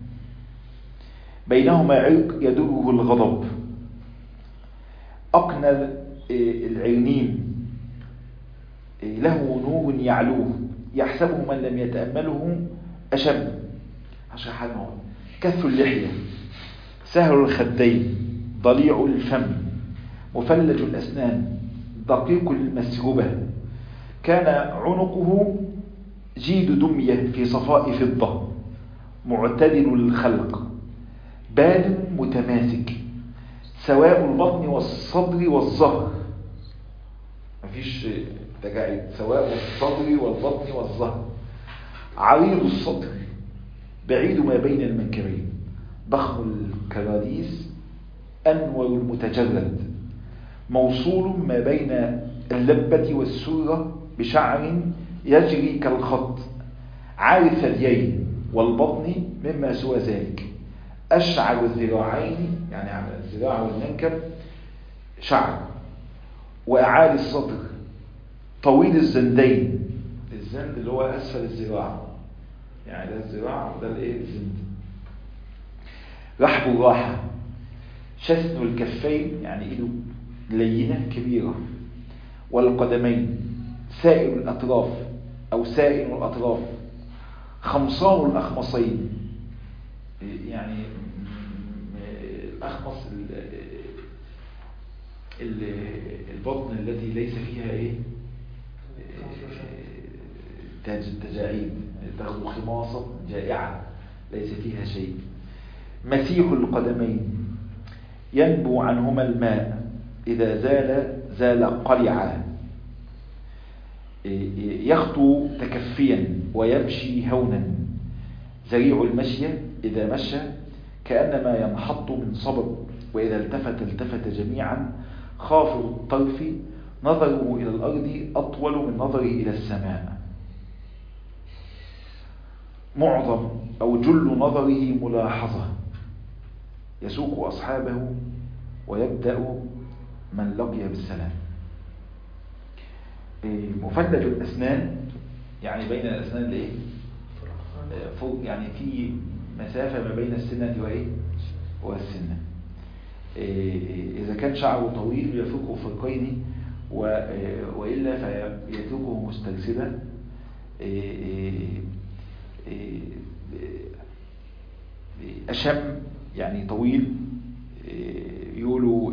بينهما عرق يدره الغضب أقنى العينين له نور يعلوه يحسبه من لم يتأمله أشم عشان حاجة كث اللحية سهل الخدين ضليع الفم مفلج الأسنان دقيق المسربة كان عنقه جيد دمية في صفاء فضة معتدل الخلق بال متماسك سواء البطن والصدر والظهر مفيش تجاعيد سواء الصدر والبطن والظهر عريض الصدر بعيد ما بين المنكبين ضخم الكراديس أنور المتجرد موصول ما بين اللبة والسورة بشعر يجري كالخط عالي الثديين والبطن مما سوى ذلك أشعر الذراعين يعني على الذراع والمنكب شعر وأعالي الصدر طويل الزندين الزند اللي هو أسفل الذراع يعني ده الذراع وده الايه الزند رحب الراحة شسن الكفين يعني ايده لينة كبيرة والقدمين سائل الأطراف أو سائل الأطراف خمصان الأخمصين يعني الأخمص البطن التي ليس فيها ايه تجاعيد تاخذ خماصة جائعة ليس فيها شيء مسيح القدمين ينبو عنهما الماء إذا زال زال قلعا يخطو تكفيا ويمشي هونا زريع المشي إذا مشى كأنما ينحط من صبب وإذا التفت التفت جميعا خافوا الطرف نظروا إلى الأرض أطول من نظري إلى السماء معظم أو جل نظره ملاحظة يسوق أصحابه ويبدأ من لقي بالسلام مفلج الأسنان يعني بين الأسنان الإيه؟ فوق يعني في مسافة ما بين السنة وإيه؟ والسنة إذا كان شعره طويل يفوقه فرقين وإلا فيتركه مسترسلا أشم يعني طويل يقولوا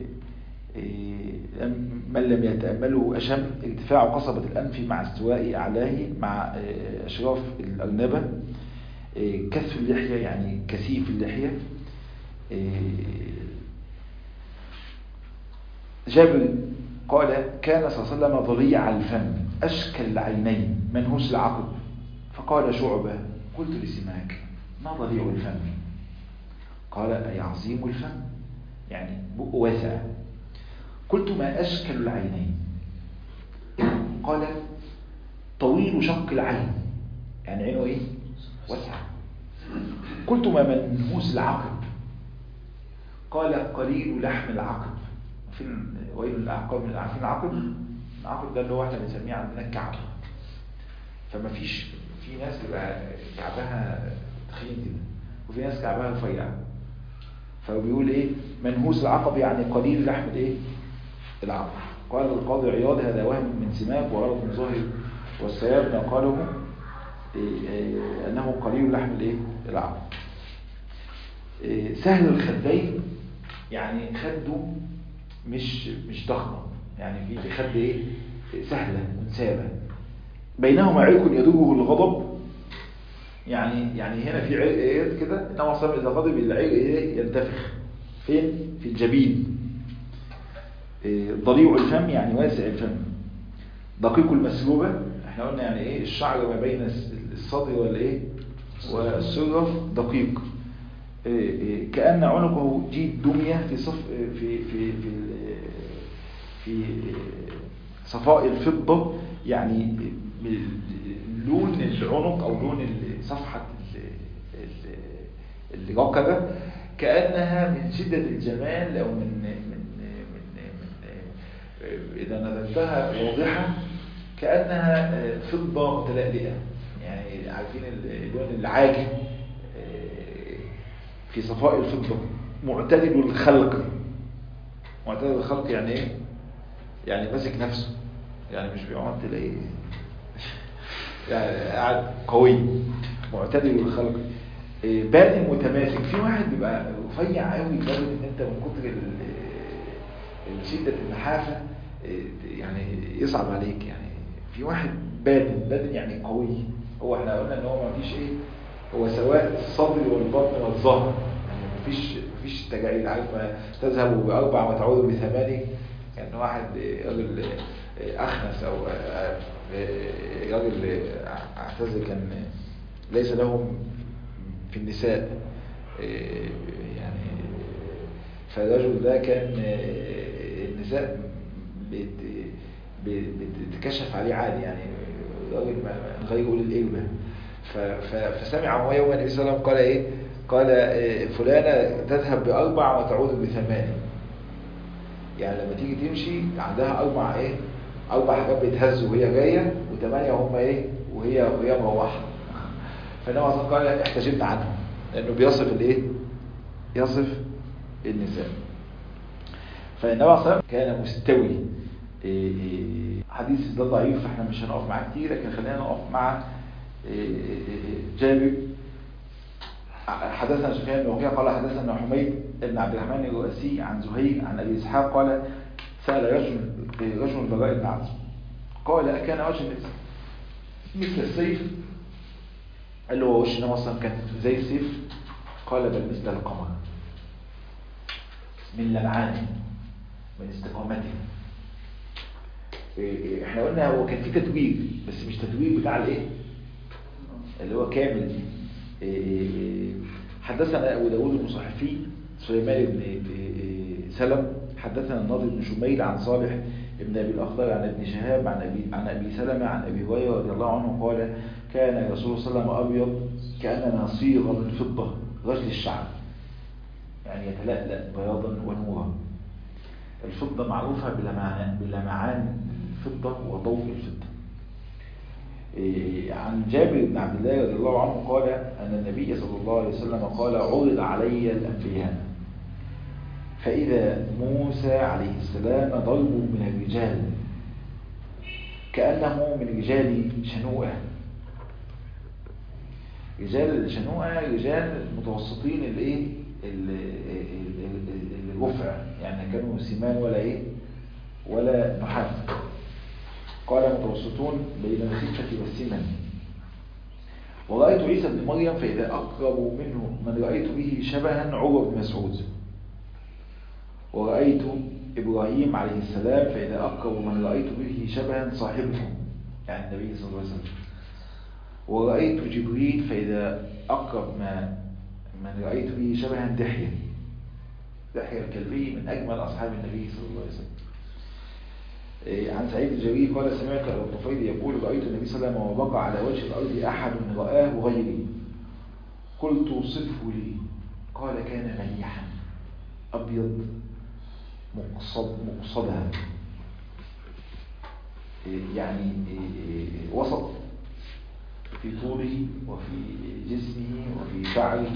من لم يتأمله أشم ارتفاع قصبة الأنف مع استواء أعلاه مع أشراف الأرنبة كثف اللحية يعني كثيف اللحية جابر قال كان صلى الله عليه وسلم ضليع الفم أشكل العينين منهوس العقب فقال شعبة قلت لسماك ما ضليع الفم قال أي عظيم الفم يعني بق واسع قلت ما أشكل العينين قال طويل شق العين يعني عينه ايه واسع قلت ما منهوس العقب قال قليل لحم العقب في ويل الأعقاب من عارفين العقب العقب ده اللي هو احنا بنسميه عندنا الكعب فما فيش في ناس بيبقى كعبها تخين كده وفي ناس كعبها رفيع فبيقول ايه منهوس العقب يعني قليل لحم الايه العقب قال القاضي عياض هذا وهم من سماك وغلط من ظاهر والسياب ما قاله إيه إيه انه قليل لحم الايه العقب إيه سهل الخدين يعني خده مش مش ضخمه يعني في خد ايه سهله منسابه بينهما عرق يدوره الغضب يعني يعني هنا في عرق ايه كده انما صار اذا غضب العرق ايه ينتفخ فين في الجبين إيه ضليع الفم يعني واسع الفم دقيق المسلوبه احنا قلنا يعني ايه الشعر ما بين الصدر والايه والسره دقيق إيه إيه كأن عنقه جيد دمية في صف في في في في صفاء الفضة يعني لون العنق أو لون صفحة الركبة كأنها من شدة الجمال أو من من من, من إذا نظرتها واضحة كأنها فضة متلألئة يعني عارفين اللون العاجي في صفاء الفضة معتدل الخلق معتدل الخلق يعني ايه يعني ماسك نفسه يعني مش بيقعد تلاقيه يعني قاعد قوي معتدل الخلق بادئ متماسك في واحد بيبقى رفيع قوي لدرجه ان انت من كتر شده النحافه يعني يصعب عليك يعني في واحد بادن بادن يعني قوي هو احنا قلنا ان هو ما فيش ايه هو سواء الصدر والبطن والظهر يعني مفيش مفيش تجاعيد عارف ما تذهب باربع وتعود بثماني كان واحد راجل اخنس او راجل اعتذر كان ليس لهم في النساء يعني فالرجل ده كان النساء بتتكشف عليه عادي يعني راجل غير يقول الإجبة فسمع يوم النبي صلى الله عليه وسلم قال ايه قال إيه فلانة تذهب بأربع وتعود بثمان يعني لما تيجي تمشي عندها أربع ايه أربع حاجات بيتهزوا وهي جاية وثمانية هم ايه وهي وهي مروحة فإنما قال احتجبنا عنهم لأنه بيصف الايه يصف النساء فالنبي صلى الله عليه وسلم كان مستوي إيه إيه حديث ده ضعيف فاحنا مش هنقف معاه كتير لكن خلينا نقف مع جابر حدثنا سفيان بن وكيع قال حدثنا حميد بن عبد الرحمن الرؤاسي عن زهير عن ابي اسحاق قال سال رجل رجل البراء بن عازب قال اكان وجه مثل السيف قال له هو وش النبي اصلا كان زي السيف قال بل مثل القمر من لمعانه من استقامته احنا قلنا هو كان في تتويج بس مش تتويج بتاع الايه اللي هو كامل حدثنا ابو داود المصحفي سليمان بن سلم حدثنا الناظر بن شميل عن صالح ابن أبي الأخضر عن ابن شهاب عن أبي, عن أبي سلمة عن أبي هريرة رضي الله عنه قال كان الرسول صلى الله عليه وسلم أبيض كأنما صيغ من فضة رجل الشعب يعني يتلألأ بياضا ونورا الفضة معروفة بلمعان, بلمعان الفضة وضوء الفضة عن جابر بن عبد الله رضي الله عنه قال أن النبي صلى الله عليه وسلم قال عرض علي الأنبياء فإذا موسى عليه السلام ضرب من الرجال كأنه من رجال شنوءة رجال شنوءة رجال متوسطين الايه الرفع يعني كانوا سمان ولا ايه ولا نحاس قال متوسطون بين الخفة والسمن ورأيت عيسى بن مريم فإذا أقرب منه من رأيت به شبها عروة بن مسعود ورأيت إبراهيم عليه السلام فإذا أقرب من رأيت به شبها صاحبه يعني النبي صلى الله عليه وسلم ورأيت جبريل فإذا أقرب ما من رأيت به شبها دحية دحية الكلبي من أجمل أصحاب النبي صلى الله عليه وسلم عن سعيد الجري قال سمعت أبو الطفيل يقول رأيت النبي صلى الله عليه وسلم وبقى على وجه الأرض أحد رآه غيري قلت صفه لي قال كان مليحا أبيض مقصد مقصدها يعني وسط في طوله وفي جسمه وفي شعره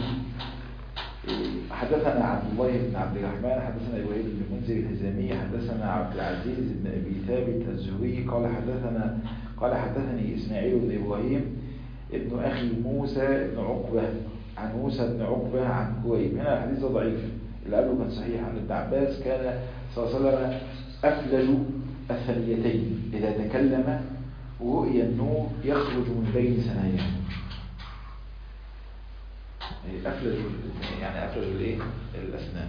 حدثنا عبد الله بن عبد الرحمن حدثنا إبراهيم بن منذر الهزامي حدثنا عبد العزيز بن أبي ثابت الزهري قال حدثنا قال حدثني إسماعيل بن إبراهيم ابن أخي موسى بن عقبة عن موسى بن عقبة عن كريب هنا الحديث ده ضعيف اللي قبله كان صحيح عن ابن عباس كان صلى الله عليه وسلم أفلج الثنيتين إذا تكلم رؤي النور يخرج من بين ثناياه أفلج يعني أفلج الإيه؟ الأسنان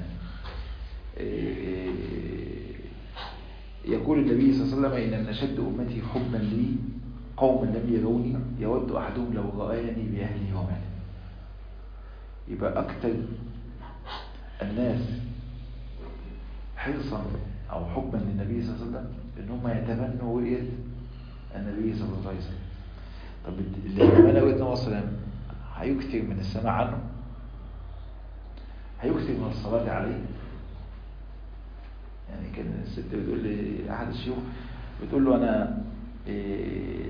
يقول النبي صلى الله عليه وسلم إن من أشد أمتي حبا لي قوما لم يروني يود أحدهم لو رآني بأهله وماله يبقى أكثر الناس حرصا أو حبا للنبي صلى الله عليه وسلم إن هم يتمنوا رؤية النبي صلى الله عليه وسلم طب اللي يتمنى رؤية النبي صلى الله عليه وسلم هيكثر من السماع عنه هيكثر من الصلاة عليه يعني كان الست بتقول لي أحد الشيوخ بتقول له أنا إيه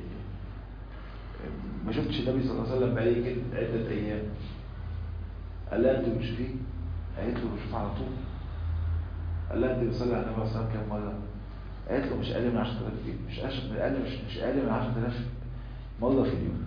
ما شفتش النبي صلى الله عليه وسلم بقالي عدة أيام قال لها أنت بتشوفيه؟ قالت له بشوف على طول قال لها أنت بتصلي على النبي صلى الله عليه وسلم كم مرة؟ قالت له مش أقل من 10000 مش أقل مش مش أقل من 10000 مرة في اليوم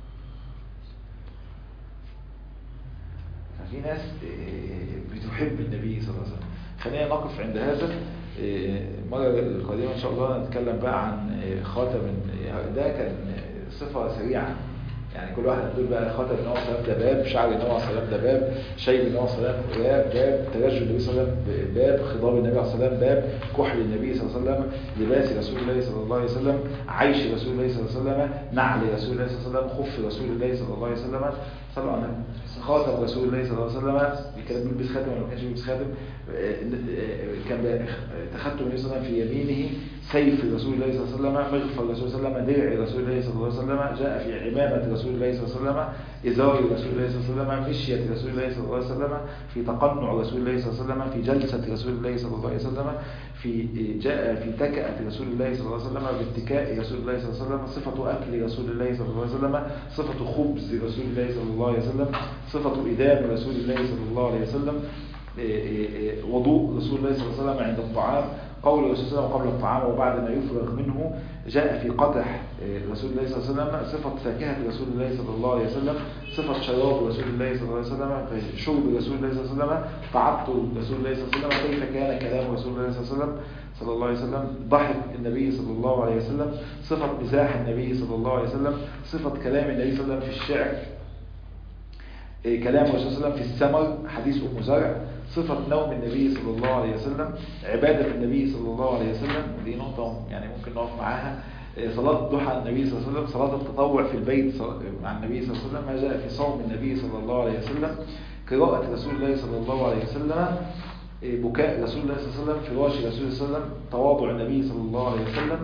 ففي ناس بتحب النبي صلى الله عليه وسلم خلينا نقف عند هذا المرة القادمة إن شاء الله نتكلم بقى عن خاتم ده كان صفة سريعة يعني كل واحد هتقول بقى خاتم النبي صلى الله عليه وسلم ده باب شعر النبي صلى الله عليه وسلم ده باب شيب النبي صلى الله عليه وسلم باب باب ترجل النبي صلى الله عليه وسلم باب خضاب النبي صلى الله عليه وسلم باب كحل النبي صلى الله عليه وسلم لباس رسول الله صلى الله عليه وسلم عيش رسول الله صلى الله عليه وسلم نعل رسول الله صلى الله عليه وسلم خف رسول الله صلى الله عليه وسلم صلوا على خاتم رسول الله صلى الله عليه وسلم كان بيلبس خاتم ولا ما كانش بيلبس خاتم كان تختم النبي صلى الله عليه وسلم في يمينه سيف رسول الله صلى الله عليه وسلم مغفر رسول الله صلى الله عليه وسلم درع رسول الله صلى الله عليه وسلم جاء في عمامة رسول الله صلى الله عليه وسلم إزار رسول الله صلى الله عليه وسلم مشية رسول الله صلى الله عليه وسلم في تقنع رسول الله صلى الله عليه وسلم في جلسة رسول الله صلى الله عليه وسلم في جاء في تكأة رسول الله صلى الله عليه وسلم باتكاء رسول الله صلى الله عليه وسلم صفة أكل رسول الله صلى الله عليه وسلم صفة خبز رسول الله صلى الله عليه وسلم صفة إدام رسول الله صلى الله عليه وسلم وضوء رسول الله صلى الله عليه وسلم عند الطعام قول رسول الله قبل الطعام وبعد ما يفرغ منه جاء في قدح رسول الله صلى الله عليه وسلم صفة فاكهة رسول الله صلى الله عليه وسلم صفة شراب رسول الله صلى الله عليه وسلم شرب رسول الله صلى الله عليه وسلم تعطر رسول الله صلى الله عليه وسلم كيف كان كلام رسول الله صلى الله عليه وسلم صلى الله عليه وسلم ضحك النبي صلى الله عليه وسلم صفة مزاح النبي صلى الله عليه وسلم صفة كلام النبي صلى الله عليه وسلم في الشعر كلام الرسول صلى الله عليه وسلم في السمر حديث أم زرع صفة نوم النبي صلى الله عليه وسلم عبادة النبي صلى الله عليه وسلم ودي نقطة يعني ممكن نقف معاها صلاة الضحى النبي صلى الله عليه وسلم صلاة التطوع في البيت مع النبي صلى الله عليه وسلم ما جاء في صوم النبي صلى الله عليه وسلم قراءة رسول الله صلى الله عليه وسلم بكاء رسول الله صلى الله عليه وسلم فراش رسول الله صلى الله عليه وسلم تواضع النبي صلى الله عليه وسلم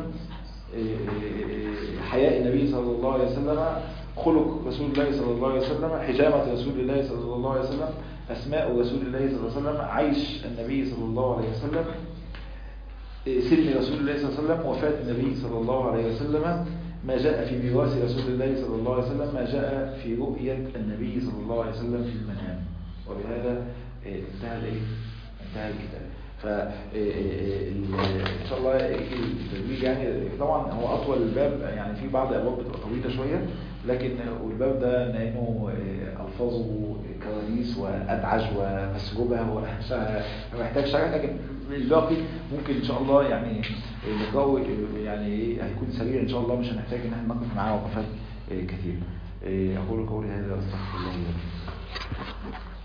حياء النبي صلى الله عليه وسلم خلق رسول الله صلى الله عليه وسلم حجامة رسول الله صلى الله عليه وسلم أسماء رسول الله صلى الله عليه وسلم عيش النبي صلى الله عليه وسلم سن رسول الله صلى الله عليه وسلم وفاة النبي صلى الله عليه وسلم ما جاء في ميراث رسول الله صلى الله عليه وسلم ما جاء في رؤية النبي صلى الله عليه وسلم في المنام وبهذا انتهى الايه انتهى الكتاب فإن شاء الله التدويج يعني طبعا هو أطول الباب يعني في بعض أبواب بتبقى طويلة شوية لكن والباب ده لأنه ألفاظه كواليس وأدعج ومسروبة ومحتاج شرح لكن الباقي ممكن إن شاء الله يعني لقاء يعني هيكون سريع إن شاء الله مش هنحتاج إن احنا نقف معاه وقفات كثيرة أقول قولي هذا أستغفر الله لي